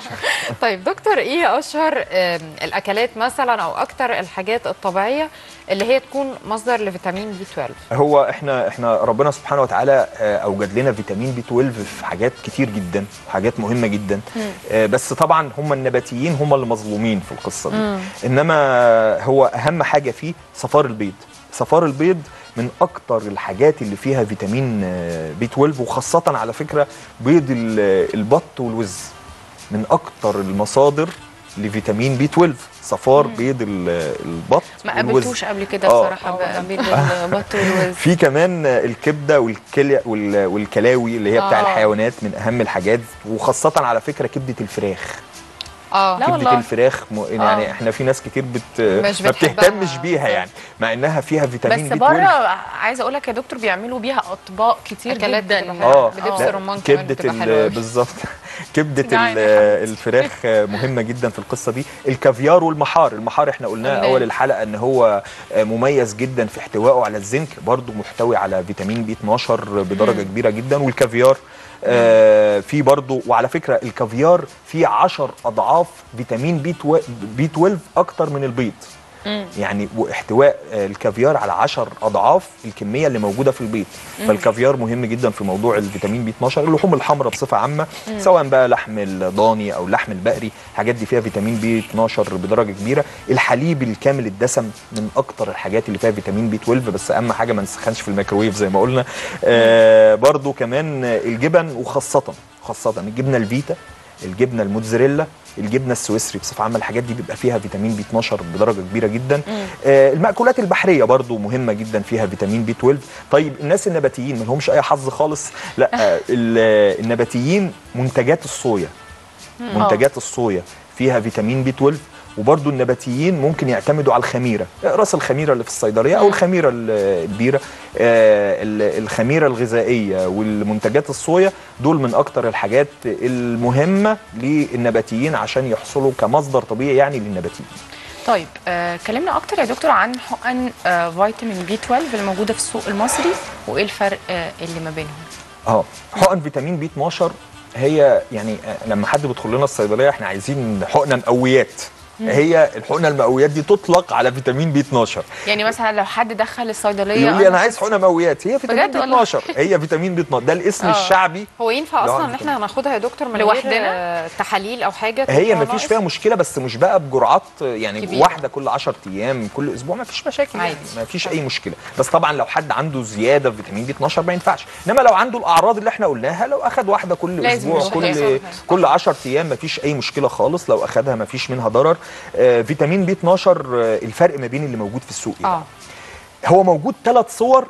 طيب دكتور ايه اشهر آم، الاكلات مثلا او اكتر الحاجات الطبيعيه اللي هي تكون مصدر لفيتامين بي 12 هو احنا احنا ربنا سبحانه وتعالى آه، اوجد لنا فيتامين بي 12 في حاجات كتير جدا حاجات مهمه جدا آه، بس طبعا هم النباتيين هم اللي مظلومين في القصه دي انما هو اهم حاجه فيه صفار البيض صفار البيض من اكتر الحاجات اللي فيها فيتامين آه، بي 12 وخاصه على فكره بيض ال- البط والوز من اكتر المصادر لفيتامين بي 12 صفار بيض ال- البط ما والوز. قابلتوش قبل كده آه. بصراحه بقى بين البط والوز في كمان الكبده والكلى وال- والكلاوي اللي هي بتاع آه. الحيوانات من اهم الحاجات وخاصه على فكره كبده الفراخ اه لا كبده والله. الفراخ م... يعني احنا في ناس كتير بت... مش ما بتحبها. بتهتمش بيها يعني مع انها فيها فيتامين بس بي بره 12 عايزه اقول لك يا دكتور بيعملوا بيها اطباق كتير أكلات جدا بتبقى حلوة. اه بدبس لا، الرمان كمان كبده بتبقى ال- حلوة أوي. بالظبط كبده ال- جعانة يا حبيبتي. الفراخ مهمه جدا في القصه دي الكافيار والمحار المحار احنا قلناه قلناه. اول الحلقه ان هو مميز جدا في احتوائه على الزنك برضو محتوي على فيتامين بي 12 بدرجه كبيره جدا والكافيار آه في برضو وعلى فكره الكافيار فيه 10 اضعاف فيتامين بي 12 بي 12 اكتر من البيض يعني واحتواء آه، الكافيار على 10 اضعاف الكميه اللي موجوده في البيض فالكافيار مهم جدا في موضوع الفيتامين بي 12 اللحوم الحمراء بصفه عامه سواء بقى لحم الضاني او اللحم البقري الحاجات دي فيها فيتامين بي 12 بدرجه كبيره الحليب الكامل الدسم من اكتر الحاجات اللي فيها فيتامين بي 12 بس اهم حاجه ما نسخنش في الميكروويف زي ما قلنا آه برضو كمان الجبن وخاصه خاصه الجبنه الفيتا الجبنه الموتزاريلا الجبنه السويسري بصفه عامه الحاجات دي بيبقى فيها فيتامين بي 12 بدرجه كبيره جدا آه المأكولات البحريه برضو مهمه جدا فيها فيتامين بي 12 طيب الناس النباتيين ما لهمش اي حظ خالص لا آه ال- النباتيين منتجات الصويا منتجات الصويا فيها فيتامين بي 12 وبرضو النباتيين ممكن يعتمدوا على الخميره راس الخميره اللي في الصيدليه او الخميره ال- البيره آه، ال- الخميره الغذائيه والمنتجات الصويا دول من اكتر الحاجات المهمه للنباتيين عشان يحصلوا كمصدر طبيعي يعني للنباتيين طيب آه، كلمنا اكتر يا دكتور عن حقن آه، فيتامين بي 12 اللي موجوده في السوق المصري وايه الفرق آه، اللي ما بينهم اه حقن فيتامين بي 12 هي يعني آه، لما حد بيدخل لنا الصيدليه احنا عايزين حقنه مقويات هي الحقنه المقويات دي تطلق على فيتامين بي 12 يعني مثلا لو حد دخل الصيدليه يقول لي انا عايز حقنه مقويات هي فيتامين بجد بي والله؟ 12 هي فيتامين بي 12 ده الاسم آه. الشعبي هو ينفع لا، اصلا ان فيتامين. احنا هناخدها يا دكتور من لوحدنا؟ غير آه، تحاليل او حاجه هي تبقى ما فيش ناقص؟ فيها مشكله بس مش بقى بجرعات يعني كبيرة. واحده كل 10 ايام كل اسبوع ما فيش مشاكل يعني عادي. ما فيش اي مشكله بس طبعا لو حد عنده زياده في فيتامين بي 12 ما ينفعش انما لو عنده الاعراض اللي احنا قلناها لو اخد واحده كل لازم اسبوع يروح كل ياخدها. كل 10 ايام ما فيش اي مشكله خالص لو اخدها ما فيش منها ضرر آه فيتامين بي 12 آه الفرق ما بين اللي موجود في السوق إيه؟ اه هو موجود ثلاث صور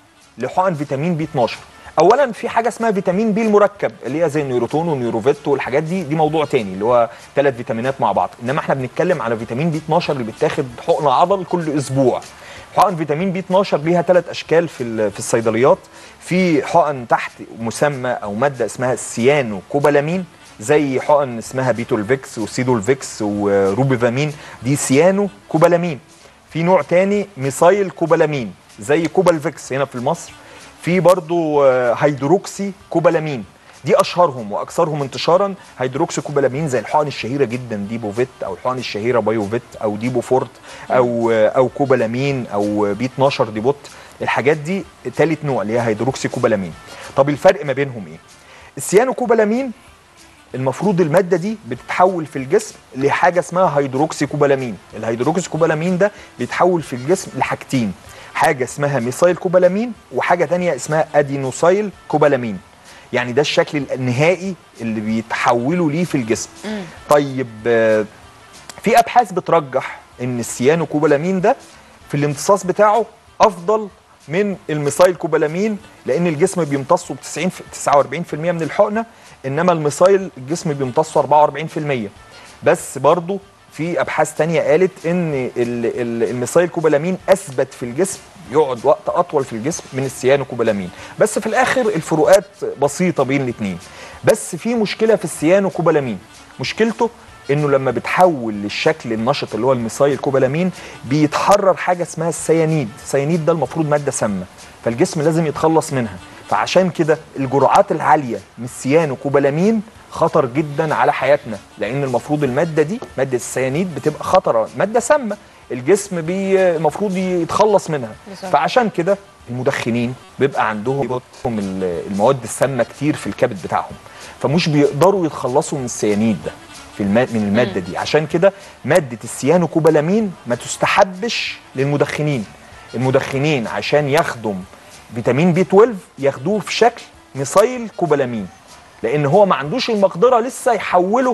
لحقن فيتامين بي 12 اولا في حاجه اسمها فيتامين بي المركب اللي هي زي النيوروتون والنيوروفيت والحاجات دي دي موضوع تاني اللي هو ثلاث فيتامينات مع بعض انما احنا بنتكلم على فيتامين بي 12 اللي بيتاخد حقن عضل كل اسبوع حقن فيتامين بي 12 ليها ثلاث اشكال في ال- في الصيدليات في حقن تحت مسمى او ماده اسمها السيانو كوبالامين زي حقن اسمها بيتولفيكس وسيدولفيكس وروبيفامين دي سيانو كوبالامين في نوع تاني ميثايل كوبالامين زي كوبالفيكس هنا في مصر في برضو آه، هيدروكسي كوبالامين دي اشهرهم واكثرهم انتشارا هيدروكسي كوبالامين زي الحقن الشهيره جدا ديبوفيت او الحقن الشهيره بايوفيت او ديبوفورت او آه، او كوبالامين او بي 12 ديبوت الحاجات دي ثالث نوع اللي هي هيدروكسي كوبالامين طب الفرق ما بينهم ايه السيانو كوبالامين المفروض الماده دي بتتحول في الجسم لحاجه اسمها هيدروكسي كوبالامين الهيدروكسي كوبالامين ده بيتحول في الجسم لحاجتين حاجه اسمها ميثايل كوبالامين وحاجه تانية اسمها ادينوسايل كوبالامين يعني ده الشكل النهائي اللي بيتحولوا ليه في الجسم طيب آه، في ابحاث بترجح ان السيانو كوبالامين ده في الامتصاص بتاعه افضل من الميثايل كوبالامين لان الجسم بيمتصه ب 90 49% من الحقنه انما الميثايل الجسم بيمتصه 44% بس برضه في ابحاث تانية قالت ان ال- ال- الميثايل كوبالامين اثبت في الجسم يقعد وقت اطول في الجسم من السيانو كوبالامين بس في الاخر الفروقات بسيطه بين الاثنين بس في مشكله في السيانو كوبالامين مشكلته انه لما بتحول للشكل النشط اللي هو الميثايل كوبالامين بيتحرر حاجه اسمها السيانيد السيانيد ده المفروض ماده سامه فالجسم لازم يتخلص منها فعشان كده الجرعات العاليه من السيانو كوبالامين خطر جدا على حياتنا لان المفروض الماده دي ماده السيانيد بتبقى خطره ماده سامه الجسم بي المفروض يتخلص منها بالظبط. فعشان كده المدخنين بيبقى عندهم ال- المواد السامه كتير في الكبد بتاعهم فمش بيقدروا يتخلصوا من السيانيد ده في الما من الماده دي عشان كده ماده السيانو كوبالامين ما تستحبش للمدخنين المدخنين عشان ياخدوا فيتامين بي 12 ياخدوه في شكل ميثايل كوبالامين لان هو ما عندوش المقدره لسه يحوله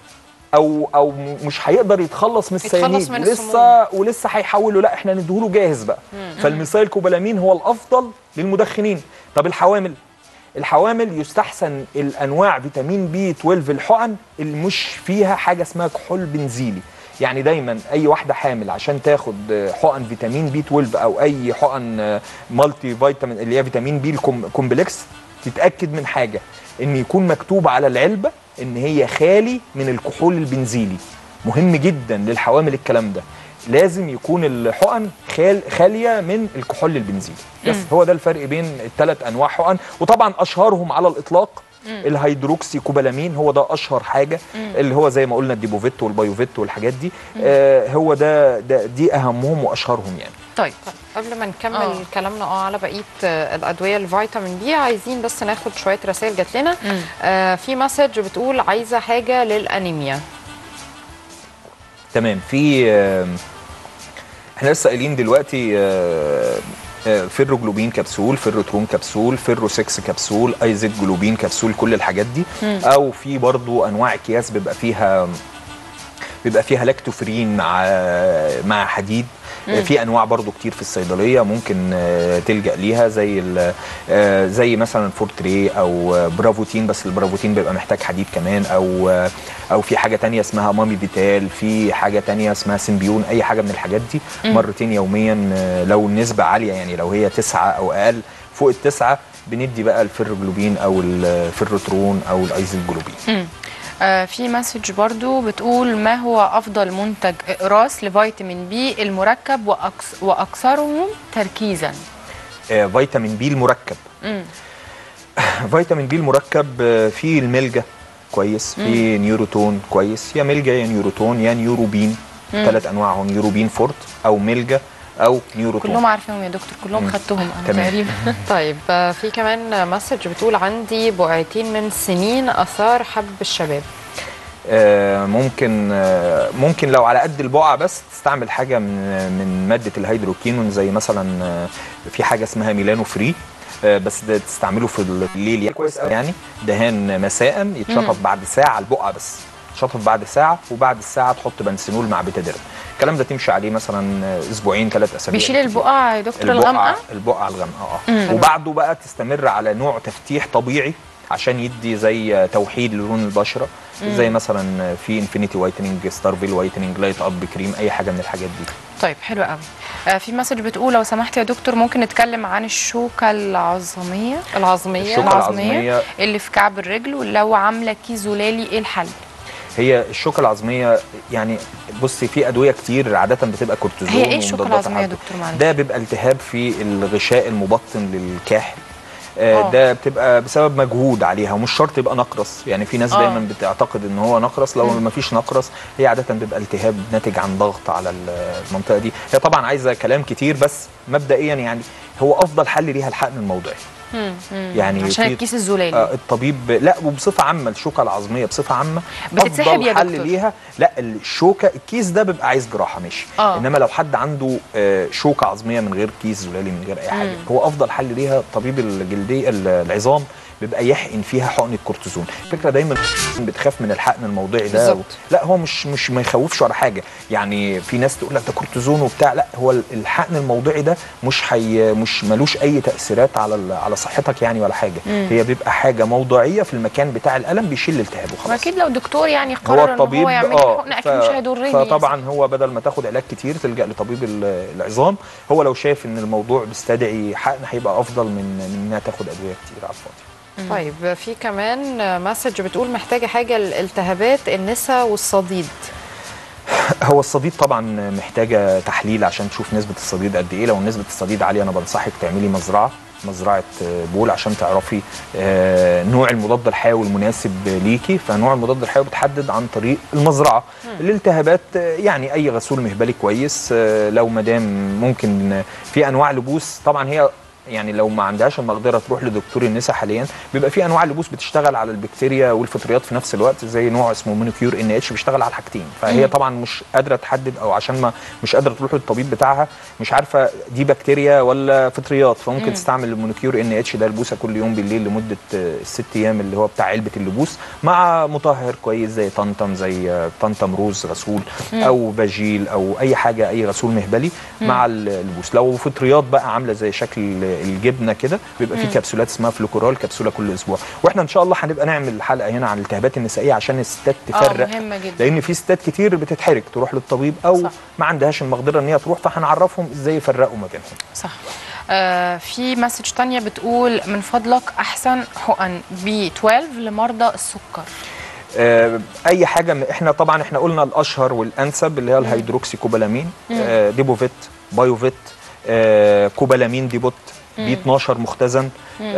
او او م- مش هيقدر يتخلص من يتخلص السيانيد من لسه ولسه هيحوله لا احنا نديهوله جاهز بقى فالميثايل كوبالامين هو الافضل للمدخنين طب الحوامل الحوامل يستحسن الانواع فيتامين بي 12 الحقن اللي مش فيها حاجه اسمها كحول بنزيلي يعني دايما اي واحده حامل عشان تاخد آه، حقن فيتامين بي 12 او اي حقن آه، مالتي فيتامين اللي هي فيتامين بي الكوم- كومبلكس تتاكد من حاجه ان يكون مكتوب على العلبه ان هي خالي من الكحول البنزيلي مهم جدا للحوامل الكلام ده لازم يكون الحقن خال خاليه من الكحول البنزيلي بس هو ده الفرق بين الثلاث انواع حقن وطبعا اشهرهم على الاطلاق الهيدروكسي كوبالامين هو ده اشهر حاجه اللي هو زي ما قلنا الديبوفيت والبايوفيت والحاجات دي آه هو ده, ده دي اهمهم واشهرهم يعني طيب قبل ما نكمل آه. كلامنا اه على بقيه آه، الادويه الفيتامين بي عايزين بس ناخد شويه رسائل جات لنا آه في مسج بتقول عايزه حاجه للانيميا تمام في آه، احنا لسه قايلين دلوقتي آه، آه، فيروجلوبين كبسول فيروترون كبسول فيرو 6 كبسول ايزيد جلوبين كبسول كل الحاجات دي او في برضو انواع اكياس بيبقى فيها بيبقى فيها لاكتوفرين مع مع حديد في انواع برضو كتير في الصيدليه ممكن آه، تلجا ليها زي ال- آه، زي مثلا فورتري او آه، برافوتين بس البرافوتين بيبقى محتاج حديد كمان او آه، او في حاجه تانية اسمها مامي فيتال في حاجه تانية اسمها سيمبيون اي حاجه من الحاجات دي مرتين يوميا آه، لو النسبه عاليه يعني لو هي تسعة او اقل فوق التسعة بندي بقى الفيروجلوبين او الفيروترون او الايزوجلوبين آه في مسج برضو بتقول ما هو افضل منتج اقراص لفيتامين بي المركب وأكس واكثرهم تركيزا آه، فيتامين بي المركب مم. فيتامين بي المركب آه، فيه الملجا كويس في نيوروتون كويس يا ميلجا يا نيوروتون يا نيوروبين ثلاث انواع هم نيوروبين فورت او ميلجا او نيوروتون كلهم عارفينهم يا دكتور كلهم مم. خدتهم انا تمام. تقريبا طيب آه، في كمان مسج بتقول عندي بقعتين من سنين اثار حب الشباب آه، ممكن آه، ممكن لو على قد البقعه بس تستعمل حاجه من من ماده الهيدروكينون زي مثلا آه، في حاجه اسمها ميلانو فري آه، بس ده تستعمله في الليل يعني كويس قوي يعني دهان مساء يتشطف بعد ساعه البقعه بس تشطف بعد ساعه وبعد الساعه تحط بنسينول مع بيتاديرم الكلام ده تمشي عليه مثلا آه، اسبوعين ثلاث اسابيع بيشيل كتير. البقع يا دكتور البقعة الغامقه البقعة الغامقة اه وبعده بقى تستمر على نوع تفتيح طبيعي عشان يدي زي توحيد للون البشره زي مثلا في انفينيتي وايتنينج ستارفيل وايتنينج لايت اب كريم اي حاجه من الحاجات دي طيب حلو قوي آه في مسج بتقول لو سمحت يا دكتور ممكن نتكلم عن الشوكه العظميه العظميه الشوكة العظمية. اللي في كعب الرجل ولو عامله كيس زلالي ايه الحل هي الشوكه العظميه يعني بصي في ادويه كتير عاده بتبقى كورتيزون هي ايه الشوكه ومضادات العظميه يا تحدث. دكتور معلش ده بيبقى التهاب في الغشاء المبطن للكاحل آه، آه. ده بتبقى بسبب مجهود عليها ومش شرط يبقى نقرس يعني في ناس آه. دايما بتعتقد ان هو نقرس لو ما فيش نقرس هي عاده بيبقى التهاب ناتج عن ضغط على المنطقه دي هي طبعا عايزه كلام كتير بس مبدئيا يعني هو افضل حل ليها الحقن الموضعي يعني عشان في- الكيس الزلالي آه، الطبيب لا وبصفه عامه الشوكه العظميه بصفه عامه بتتسحب افضل يا حل دكتور. ليها لا الشوكه الكيس ده بيبقى عايز جراحه ماشي آه. انما لو حد عنده آه، شوكه عظميه من غير كيس زلالي من غير اي حاجه هو افضل حل ليها طبيب الجلديه ال- العظام بيبقى يحقن فيها حقنه كورتيزون الفكره دايما بتخاف من الحقن الموضعي ده بالظبط. لا هو مش مش ما يخوفش ولا حاجه يعني في ناس تقول لك ده كورتيزون وبتاع لا هو الحقن الموضعي ده مش حي مش ملوش اي تاثيرات على ال- على صحتك يعني ولا حاجه هي بيبقى حاجه موضعيه في المكان بتاع الالم بيشيل الالتهاب وخلاص واكيد لو دكتور يعني هو قرر ان الطبيب هو يعمل اه حقن اكيد مش هيضرني فطبعا هو بدل ما تاخد علاج كتير تلجا لطبيب ال- العظام هو لو شايف ان الموضوع بيستدعي حقن هيبقى افضل من من انها تاخد ادويه كتير على الفاضي طيب في كمان مسج بتقول محتاجه حاجه الالتهابات النسا والصديد هو الصديد طبعا محتاجه تحليل عشان تشوف نسبه الصديد قد ايه لو نسبه الصديد عاليه انا بنصحك تعملي مزرعه مزرعه آه، بول عشان تعرفي آه، نوع المضاد الحيوي المناسب ليكي فنوع المضاد الحيوي بتحدد عن طريق المزرعه الالتهابات آه، يعني اي غسول مهبلي كويس آه، لو مدام ممكن آه، في انواع لبوس طبعا هي يعني لو ما عندهاش المقدره تروح لدكتور النساء حاليا بيبقى في انواع لبوس بتشتغل على البكتيريا والفطريات في نفس الوقت زي نوع اسمه مونوكيور ان اتش بيشتغل على الحاجتين فهي طبعا مش قادره تحدد او عشان ما مش قادره تروح للطبيب بتاعها مش عارفه دي بكتيريا ولا فطريات فممكن تستعمل المونوكيور ان اتش ده البوسه كل يوم بالليل لمده آه، الست ايام اللي هو بتاع علبه اللبوس مع مطهر كويس زي طنطم زي آه، طنطم روز غسول او فاجيل او اي حاجه اي غسول مهبلي مع ال- البوس لو فطريات بقى عامله زي شكل الجبنه كده بيبقى في كبسولات اسمها فلوكورال كبسوله كل اسبوع واحنا ان شاء الله هنبقى نعمل حلقه هنا عن الالتهابات النسائيه عشان الستات تفرق مهمة جدا. لان في ستات كتير بتتحرك تروح للطبيب او صح. ما عندهاش المقدره ان هي تروح فهنعرفهم ازاي يفرقوا ما بينهم صح آه في مسج تانية بتقول من فضلك احسن حقن بي 12 لمرضى السكر آه، اي حاجه م- احنا طبعا احنا قلنا الاشهر والانسب اللي هي الهيدروكسي كوبالامين آه، ديبوفيت بايوفيت آه، كوبالامين ديبوت بي 12 مختزن آه،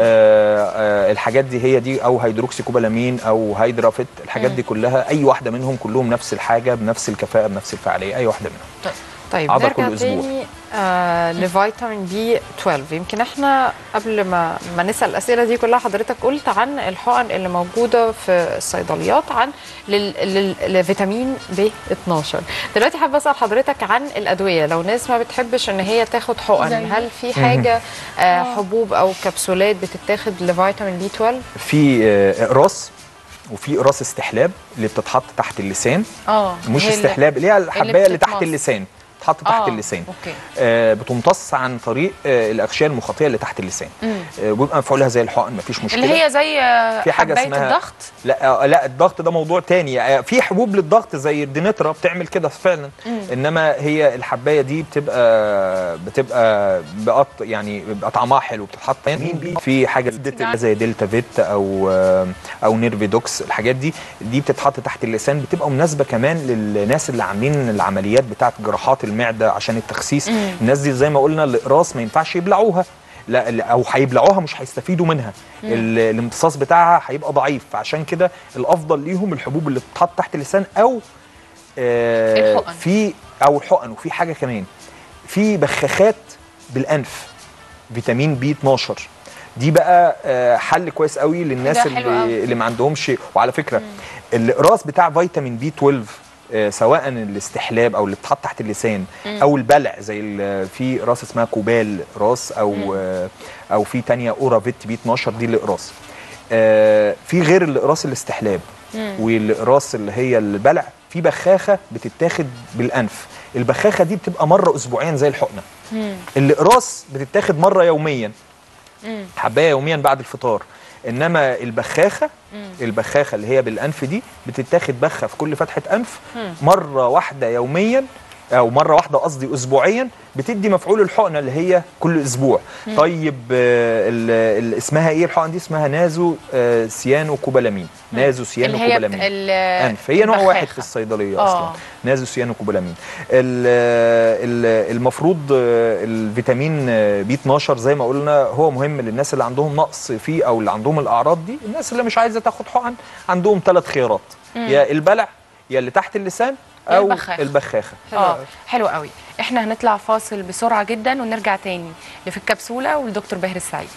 آه، الحاجات دي هي دي او هيدروكسي كوبالامين او هيدرافيت الحاجات دي كلها اي واحده منهم كلهم نفس الحاجه بنفس الكفاءه بنفس الفعاليه اي واحده منهم طيب عضة نرجع كل أسبوع. تاني آه لفيتامين بي 12 يمكن احنا قبل ما ما نسال الاسئله دي كلها حضرتك قلت عن الحقن اللي موجوده في الصيدليات عن لل... لل... لفيتامين بي 12 دلوقتي حابه اسال حضرتك عن الادويه لو ناس ما بتحبش ان هي تاخد حقن زي؟ هل في حاجه آه حبوب او كبسولات بتتاخد لفيتامين بي 12 في آه، اقراص وفي اقراص استحلاب اللي بتتحط تحت اللسان اه مش هي اللي- استحلاب اللي هي الحبايه اللي تحت بتتمص. اللسان تحط تحت آه، اللسان أوكي. آه بتمتص عن طريق آه الاغشيه المخاطيه اللي تحت اللسان آه بيبقى مفعولها زي الحقن مفيش مشكله اللي هي زي آه، في حاجه حباية اسمها الضغط لا آه لا الضغط ده موضوع تاني آه في حبوب للضغط زي الدينترا بتعمل كده فعلا انما هي الحبايه دي بتبقى بتبقى بقط يعني بيبقى طعمها حلو بتتحط في حاجه زي دلتا فيت او آه، او نيرفيدوكس الحاجات دي دي بتتحط تحت اللسان بتبقى مناسبه كمان للناس اللي عاملين العمليات بتاعه جراحات المعده عشان التخسيس الناس دي زي ما قلنا الاقراص ما ينفعش يبلعوها لا ال- او هيبلعوها مش هيستفيدوا منها ال- الامتصاص بتاعها هيبقى ضعيف فعشان كده الافضل ليهم الحبوب اللي بتتحط تحت اللسان او آه الحقن. في او الحقن وفي حاجه كمان في بخاخات بالانف فيتامين بي 12 دي بقى آه، حل كويس قوي للناس ده حلو اللي, قوي. اللي ما عندهمش وعلى فكره الاقراص بتاع فيتامين بي 12 آه، سواء الاستحلاب او اللي بتحط تحت اللسان او البلع زي ال- في راس اسمها كوبال راس او آه، او في تانية اورافيت بي 12 دي الاقراص آه، في غير الاقراص الاستحلاب والاقراص اللي هي البلع في بخاخه بتتاخد بالانف البخاخه دي بتبقى مره اسبوعيا زي الحقنه الاقراص بتتاخد مره يوميا حبايه يوميا بعد الفطار انما البخاخه البخاخه اللي هي بالانف دي بتتاخد بخه في كل فتحه انف مره واحده يوميا او مره واحده قصدي اسبوعيا بتدي مفعول الحقنه اللي هي كل اسبوع طيب آه، ال- ال- اسمها ايه الحقن دي اسمها نازو آه، سيانو كوبالامين نازو سيانو اللي هي بت- كوبالامين ال- انف هي نوع واحد البخاخة. في الصيدليه آه. اصلا نازو سيانو كوبالامين ال- ال- المفروض آه، الفيتامين آه، بي 12 زي ما قلنا هو مهم للناس اللي عندهم نقص فيه او اللي عندهم الاعراض دي الناس اللي مش عايزه تاخد حقن عندهم ثلاث خيارات يا البلع يا اللي تحت اللسان يا او البخاخة. البخاخه حلو اه قوي. حلو قوي احنا هنطلع فاصل بسرعه جدا ونرجع تاني لفي الكبسوله والدكتور باهر السعيد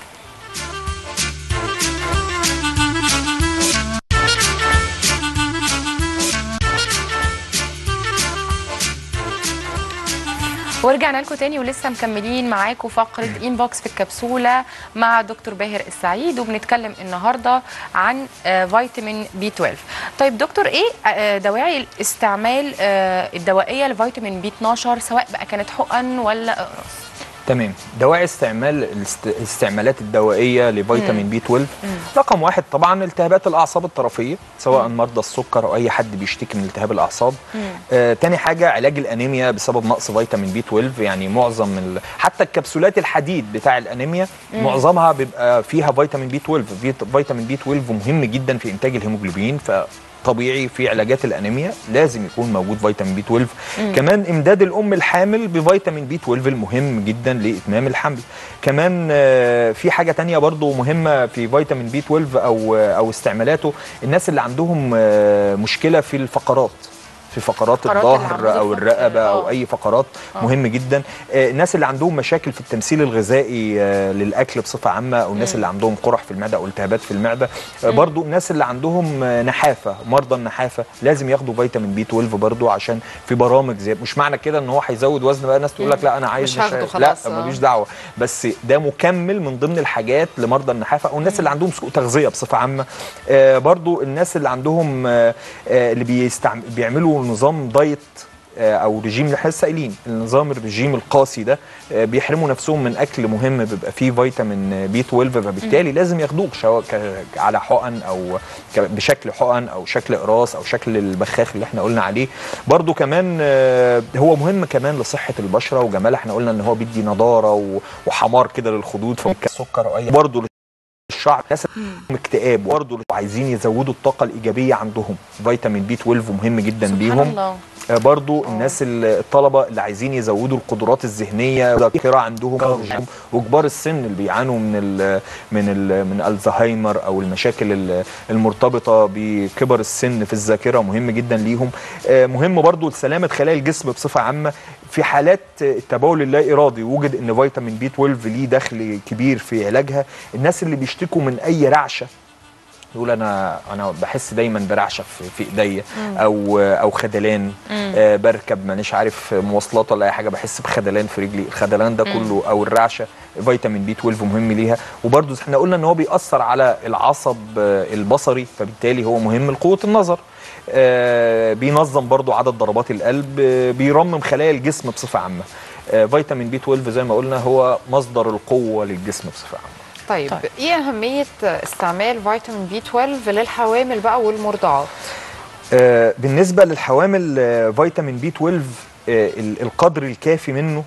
ورجعنا لكم تاني ولسه مكملين معاكم فقره انبوكس في الكبسوله مع دكتور باهر السعيد وبنتكلم النهارده عن آه، فيتامين بي 12 طيب دكتور ايه آه، دواعي الاستعمال آه، الدوائيه لفيتامين بي 12 سواء بقى كانت حقن ولا اقراص تمام دواعي استعمال الاست- الاستعمالات الدوائيه لفيتامين بي 12 رقم واحد طبعا التهابات الاعصاب الطرفيه سواء مرضى السكر او اي حد بيشتكي من التهاب الاعصاب آه تاني حاجه علاج الانيميا بسبب نقص فيتامين بي 12 يعني معظم ال... حتى الكبسولات الحديد بتاع الانيميا معظمها بيبقى فيها فيتامين بي 12 فيت- فيتامين بي 12 مهم جدا في انتاج الهيموجلوبين ف طبيعي في علاجات الانيميا لازم يكون موجود فيتامين بي 12 كمان امداد الام الحامل بفيتامين بي 12 المهم جدا لاتمام الحمل كمان آه، في حاجه تانية برضو مهمه في فيتامين بي 12 او او استعمالاته الناس اللي عندهم آه، مشكله في الفقرات في فقرات فقرات اللي الظهر عندها او فقر- الرقبه او آه. اي فقرات مهم جدا آه، الناس اللي عندهم مشاكل في التمثيل الغذائي آه، للاكل بصفه عامه او الناس اللي عندهم قرح في المعده او التهابات في المعده آه، برضو الناس اللي عندهم آه، نحافه مرضى النحافه لازم ياخدوا فيتامين بي 12 برضو عشان في برامج زي مش معنى كده ان هو هيزود وزن بقى ناس تقول لك لا انا عايز مش هاخده لا خلاص، آه. ملوش دعوه بس ده مكمل من ضمن الحاجات لمرضى النحافه او الناس اللي عندهم سوء تغذيه بصفه عامه آه برضو الناس اللي عندهم آه آه اللي بيستعم... بيعملوا نظام دايت آه، او رجيم اللي احنا لسه قايلين النظام الرجيم القاسي ده آه، بيحرموا نفسهم من اكل مهم بيبقى فيه فيتامين بي 12 فبالتالي لازم ياخدوه سواء ك- على حقن او ك- بشكل حقن او شكل اقراص او شكل البخاخ اللي احنا قلنا عليه برضو كمان آه، هو مهم كمان لصحه البشره وجمالها احنا قلنا ان هو بيدي نضاره و- وحمار كده للخدود فالسكر او اي برضو الشعر ناس عندهم اكتئاب برضه عايزين يزودوا الطاقه الايجابيه عندهم فيتامين بي 12 مهم جدا سبحان ليهم الله آه، برضو الناس ال- الطلبه اللي عايزين يزودوا القدرات الذهنيه الذاكره عندهم وكبار السن اللي بيعانوا من ال من ال من الزهايمر او المشاكل ال- المرتبطه بكبر السن في الذاكره مهم جدا ليهم آه، مهم برضو لسلامه خلايا الجسم بصفه عامه في حالات التبول اللا ارادي وجد ان فيتامين بي 12 ليه دخل كبير في علاجها الناس اللي بيشتكوا من اي رعشه يقول انا انا بحس دايما برعشه في, في ايديا او او خدلان آه بركب مانيش عارف مواصلات ولا اي حاجه بحس بخدلان في رجلي الخدلان ده كله او الرعشه فيتامين بي 12 مهم ليها وبرده احنا قلنا ان هو بيأثر على العصب آه، البصري فبالتالي هو مهم لقوه النظر آه بينظم برضو عدد ضربات القلب آه بيرمم خلايا الجسم بصفه عامه آه فيتامين بي 12 زي ما قلنا هو مصدر القوه للجسم بصفه عامه طيب, طيب. ايه اهميه استعمال فيتامين بي 12 للحوامل بقى والمرضعات آه، بالنسبه للحوامل آه، فيتامين بي 12 آه، ال- القدر الكافي منه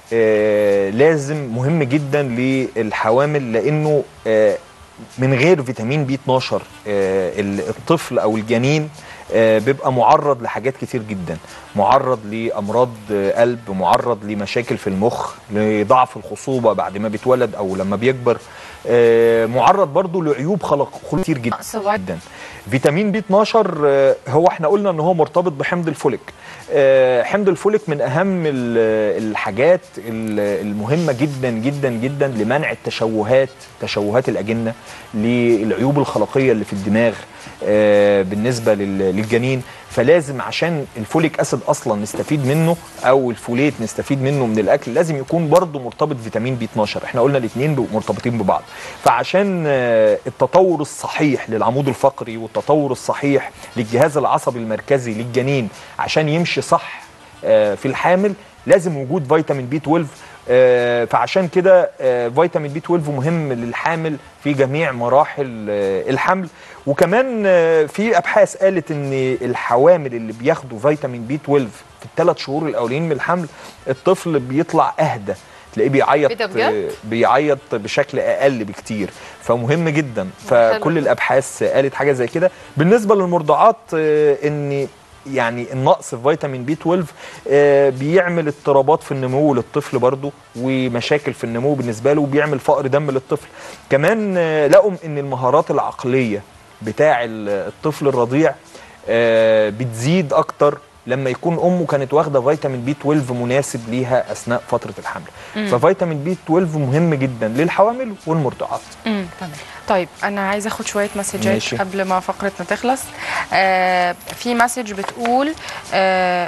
آه، لازم مهم جدا للحوامل لانه آه، من غير فيتامين بي 12 آه، ال- الطفل او الجنين آه، بيبقى معرض لحاجات كتير جدا معرض لامراض آه، قلب معرض لمشاكل في المخ لضعف الخصوبه بعد ما بيتولد او لما بيكبر آه، معرض برضو لعيوب خلق خلق كتير جدا نقص فيتامين. جدا فيتامين بي 12 آه، هو احنا قلنا ان هو مرتبط بحمض الفوليك آه، حمض الفوليك من اهم ال- الحاجات ال- المهمه جدا جدا جدا لمنع التشوهات تشوهات الاجنه للعيوب الخلقيه اللي في الدماغ آه، بالنسبه لل- للجنين فلازم عشان الفوليك اسيد اصلا نستفيد منه او الفوليت نستفيد منه من الاكل لازم يكون برضه مرتبط فيتامين بي 12 احنا قلنا الاثنين مرتبطين ببعض فعشان آه، التطور الصحيح للعمود الفقري والتطور الصحيح للجهاز العصبي المركزي للجنين عشان يمشي صح آه، في الحامل لازم وجود فيتامين بي 12 آه، فعشان كده آه، فيتامين بي 12 مهم للحامل في جميع مراحل آه، الحمل وكمان آه، في ابحاث قالت ان الحوامل اللي بياخدوا فيتامين بي 12 في الثلاث شهور الاولين من الحمل الطفل بيطلع اهدى تلاقيه بيعيط إيه ده بجد؟ آه، بيعيط بشكل اقل بكتير فمهم جدا حلو. فكل الابحاث قالت حاجه زي كده بالنسبه للمرضعات آه، ان يعني النقص في فيتامين بي 12 آه، بيعمل اضطرابات في النمو للطفل برضه ومشاكل في النمو بالنسبه له وبيعمل فقر دم للطفل كمان آه، لقوا ان المهارات العقليه بتاع ال- الطفل الرضيع آه، بتزيد اكتر لما يكون امه كانت واخده فيتامين بي 12 مناسب ليها اثناء فتره الحمل ففيتامين بي 12 مهم جدا للحوامل والمرضعات امم تمام طيب انا عايزه اخد شويه مسجات ماشي. قبل ما فقرتنا تخلص آه في مسج بتقول آه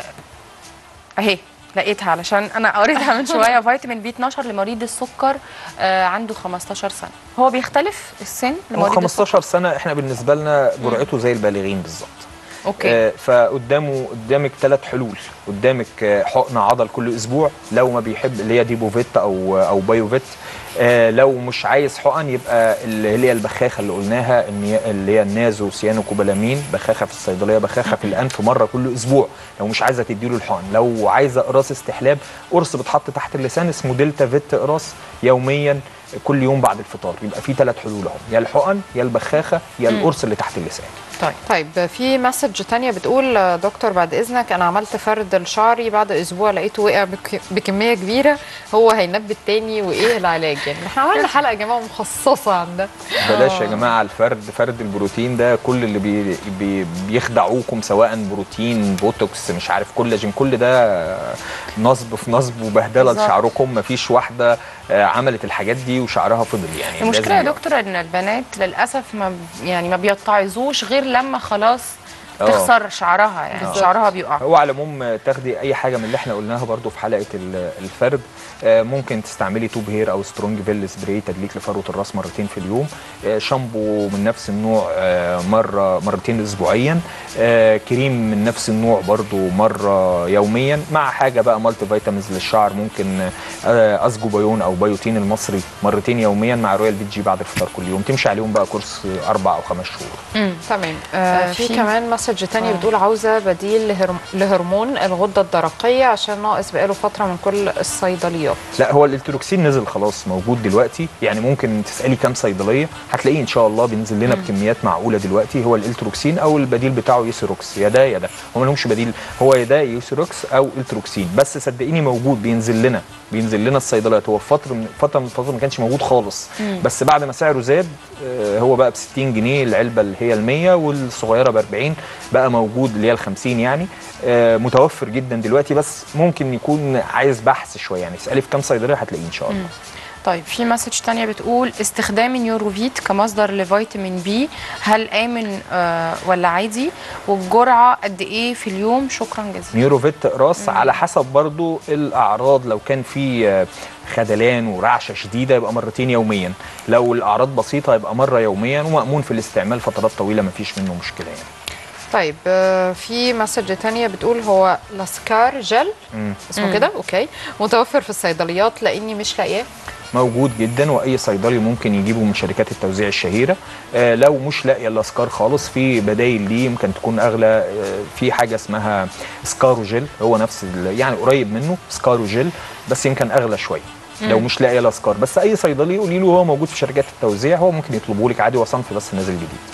اهي لقيتها علشان انا قريتها من شويه فيتامين بي 12 لمريض السكر آه عنده 15 سنه هو بيختلف السن هو لمريض 15 سنه احنا بالنسبه لنا جرعته زي البالغين بالظبط اوكي آه، فقدامه قدامك ثلاث حلول قدامك آه، حقن عضل كل اسبوع لو ما بيحب اللي هي ديبوفيت او او بايوفيت آه، لو مش عايز حقن يبقى اللي هي البخاخه اللي قلناها ان هي- اللي هي النازو سيانو كوبالامين بخاخه في الصيدليه بخاخه في الانف مره كل اسبوع لو مش عايزه تديله الحقن لو عايزه قراص استحلاب قرص بتحط تحت اللسان اسمه دلتا فيت قراص يوميا كل يوم بعد الفطار يبقى في ثلاث حلول اهم يا الحقن يا البخاخه يا القرص اللي تحت اللسان طيب طيب في مسج تانية بتقول آه، دكتور بعد اذنك انا عملت فرد لشعري بعد اسبوع لقيته وقع بك- بكميه كبيره هو هينبت تاني وايه العلاج يعني احنا عملنا حلقه يا جماعه مخصصه عن ده بلاش يا جماعه الفرد فرد البروتين ده كل اللي بي بي بيخدعوكم سواء بروتين بوتوكس مش عارف كولاجين كل ده نصب في نصب وبهدله بالظبط. لشعركم مفيش واحده آه، عملت الحاجات دي وشعرها فضل يعني المشكله يا لازم- دكتور ان البنات للاسف ما يعني ما بيتعظوش غير لما خلاص آه. تخسر شعرها يعني بالظبط. شعرها بيقع هو على العموم تاخدي اي حاجه من اللي احنا قلناها برضو في حلقه ال- الفرد آه، ممكن تستعملي توب هير او سترونج فيل سبراي تدليك لفروه الراس مرتين في اليوم آه، شامبو من نفس النوع آه، مره مرتين اسبوعيا آه، كريم من نفس النوع برضو مره يوميا مع حاجه بقى مالتي فيتامينز للشعر ممكن آه، اسجو بايون او بايوتين المصري مرتين يوميا مع رويال بي جي بعد الفطار كل يوم تمشي عليهم بقى كورس اربع او خمس شهور تمام آه آه، في في- كمان مسج تانية آه. بتقول عاوزه بديل لهرم لهرمون الغده الدرقيه عشان ناقص بقاله فتره من كل الصيدليات لا هو الالتروكسين نزل خلاص موجود دلوقتي يعني ممكن تسالي كام صيدليه هتلاقيه ان شاء الله بينزل لنا بكميات معقوله دلوقتي هو الالتروكسين او البديل بتاعه يوسيروكس يا ده يا ده هو ما لهمش بديل هو يا ده يوسيروكس او التروكسين بس صدقيني موجود بينزل لنا بينزل لنا الصيدليات هو في فتره من فتره من الفترات ما كانش موجود خالص بس بعد ما سعره زاد آه، هو بقى ب 60 جنيه العلبه اللي هي ال 100 والصغيره ب 40 بقى موجود اللي هي ال 50 يعني آه، متوفر جدا دلوقتي بس ممكن يكون عايز بحث شويه يعني اسالي في كام صيدليه هتلاقيه ان شاء الله طيب في مسج تانية بتقول استخدام النيوروفيت كمصدر لفيتامين بي هل آمن آه ولا عادي والجرعة قد إيه في اليوم شكرا جزيلا نيوروفيت راس على حسب برضو الاعراض لو كان في آه، خدلان ورعشه شديده يبقى مرتين يوميا لو الاعراض بسيطه يبقى مره يوميا ومامون في الاستعمال فترات طويله ما فيش منه مشكله يعني طيب آه، في مسج تانية بتقول هو لاسكار جل مم. اسمه كده اوكي متوفر في الصيدليات لاني مش لاقياه موجود جدا واي صيدلي ممكن يجيبه من شركات التوزيع الشهيره آه لو مش لاقيه الاسكار خالص في بدايل ليه يمكن تكون اغلى آه في حاجه اسمها سكارو جل هو نفس ال- يعني قريب منه سكارو جل بس يمكن اغلى شويه لو مش لاقيه الاسكار بس اي صيدلي قولي له هو موجود في شركات التوزيع هو ممكن يطلبه لك عادي هو صنف بس نازل جديد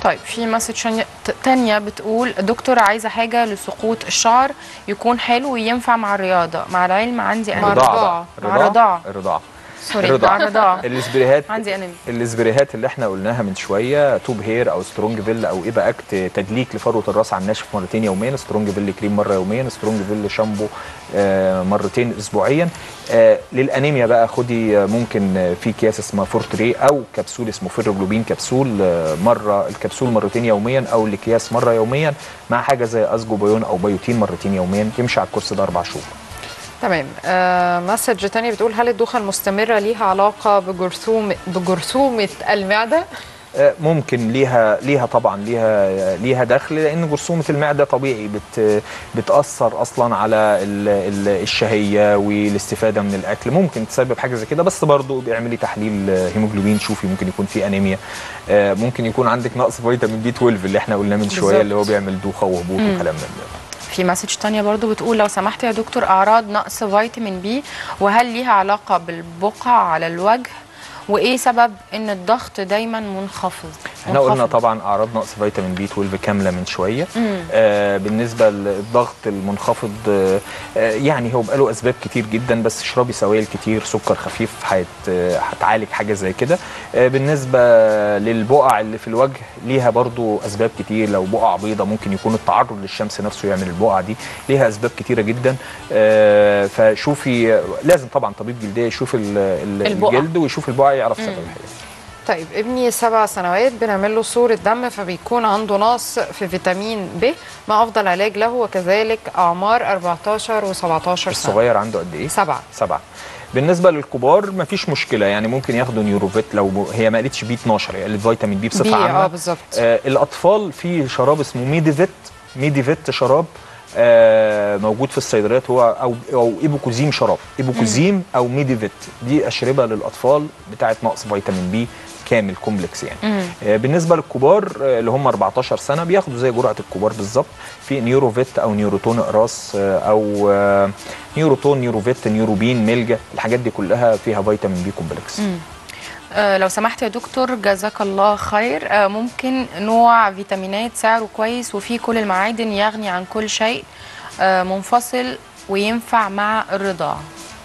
طيب في مسج شانية- ت- تانية بتقول دكتور عايزة حاجة لسقوط الشعر يكون حلو وينفع مع الرياضة مع العلم عندي مع أنا الرضاعة. مع الرضاعة. الرضاعه سوري الرضاعة. مع الرضاعة الاسبريهات عندي أنمي الاسبريهات اللي احنا قلناها من شويه توب هير او سترونج فيل او ايبا اكت تدليك لفروه الراس على الناشف مرتين يوميا سترونج فيل كريم مره يوميا سترونج فيل شامبو آه، مرتين اسبوعيا آه، للانيميا بقى خدي آه، ممكن آه، في اكياس اسمها فورتري او كبسول اسمه فيروجلوبين كبسول آه، مره الكبسول مرتين يوميا او الاكياس مره يوميا مع حاجه زي اسجوبيون او بيوتين مرتين يوميا يمشي على الكورس ده اربع شهور تمام آه مسج تاني بتقول هل الدوخه المستمره ليها علاقه بجرثومه بجرثومه المعده آه، ممكن ليها ليها طبعا ليها ليها دخل لان جرثومه المعده طبيعي بت بتاثر اصلا على ال ال الشهيه والاستفاده من الاكل ممكن تسبب حاجه زي كده بس برضو بيعملي تحليل آه، هيموجلوبين شوفي ممكن يكون في انيميا آه، ممكن يكون عندك نقص فيتامين بي 12 اللي احنا قلناه من شويه بالظبط. اللي هو بيعمل دوخه وهبوط وكلام من ده في مسج تانية برضو بتقول لو سمحت يا دكتور أعراض نقص فيتامين بي وهل ليها علاقة بالبقع على الوجه وإيه سبب إن الضغط دايما منخفض احنا قلنا منخفض. طبعا اعراض نقص فيتامين بي 12 كامله من شويه آه بالنسبه للضغط المنخفض آه آه، يعني هو بقى له اسباب كتير جدا بس اشربي سوائل كتير سكر خفيف هت آه، هتعالج حاجه زي كده آه بالنسبه للبقع اللي في الوجه ليها برضو اسباب كتير لو بقع بيضه ممكن يكون التعرض للشمس نفسه يعمل البقع دي ليها اسباب كتيره جدا آه فشوفي لازم طبعا طبيب جلديه يشوف ال- ال- البقع. الجلد ويشوف البقع يعرف سبب الحقيقي طيب ابني سبع سنوات بنعمل له صورة دم فبيكون عنده نقص في فيتامين ب ما أفضل علاج له وكذلك أعمار 14 و17 سنة الصغير عنده قد ايه سبعة سبعة بالنسبة للكبار مفيش مشكلة يعني ممكن ياخدوا نيوروفيت لو ب- هي ما قالتش بي 12 هي قالت فيتامين بي بصفة بي عامة اه بالظبط آه الأطفال في شراب اسمه ميديفيت ميديفيت شراب آه موجود في الصيدليات هو أو أو إيبوكوزيم شراب إيبوكوزيم أو ميديفيت دي أشربة للأطفال بتاعة نقص فيتامين بي كامل كومبلكس يعني آه بالنسبة للكبار آه اللي هم 14 سنة بياخدوا زي جرعة الكبار بالظبط في نيوروفيت أو نيوروتون إقراص آه أو آه نيوروتون نيوروفيت نيوروبين ميلجا الحاجات دي كلها فيها فيتامين بي كومبلكس آه لو سمحت يا دكتور جزاك الله خير آه ممكن نوع فيتامينات سعره كويس وفيه كل المعادن يغني عن كل شيء آه منفصل وينفع مع الرضاعة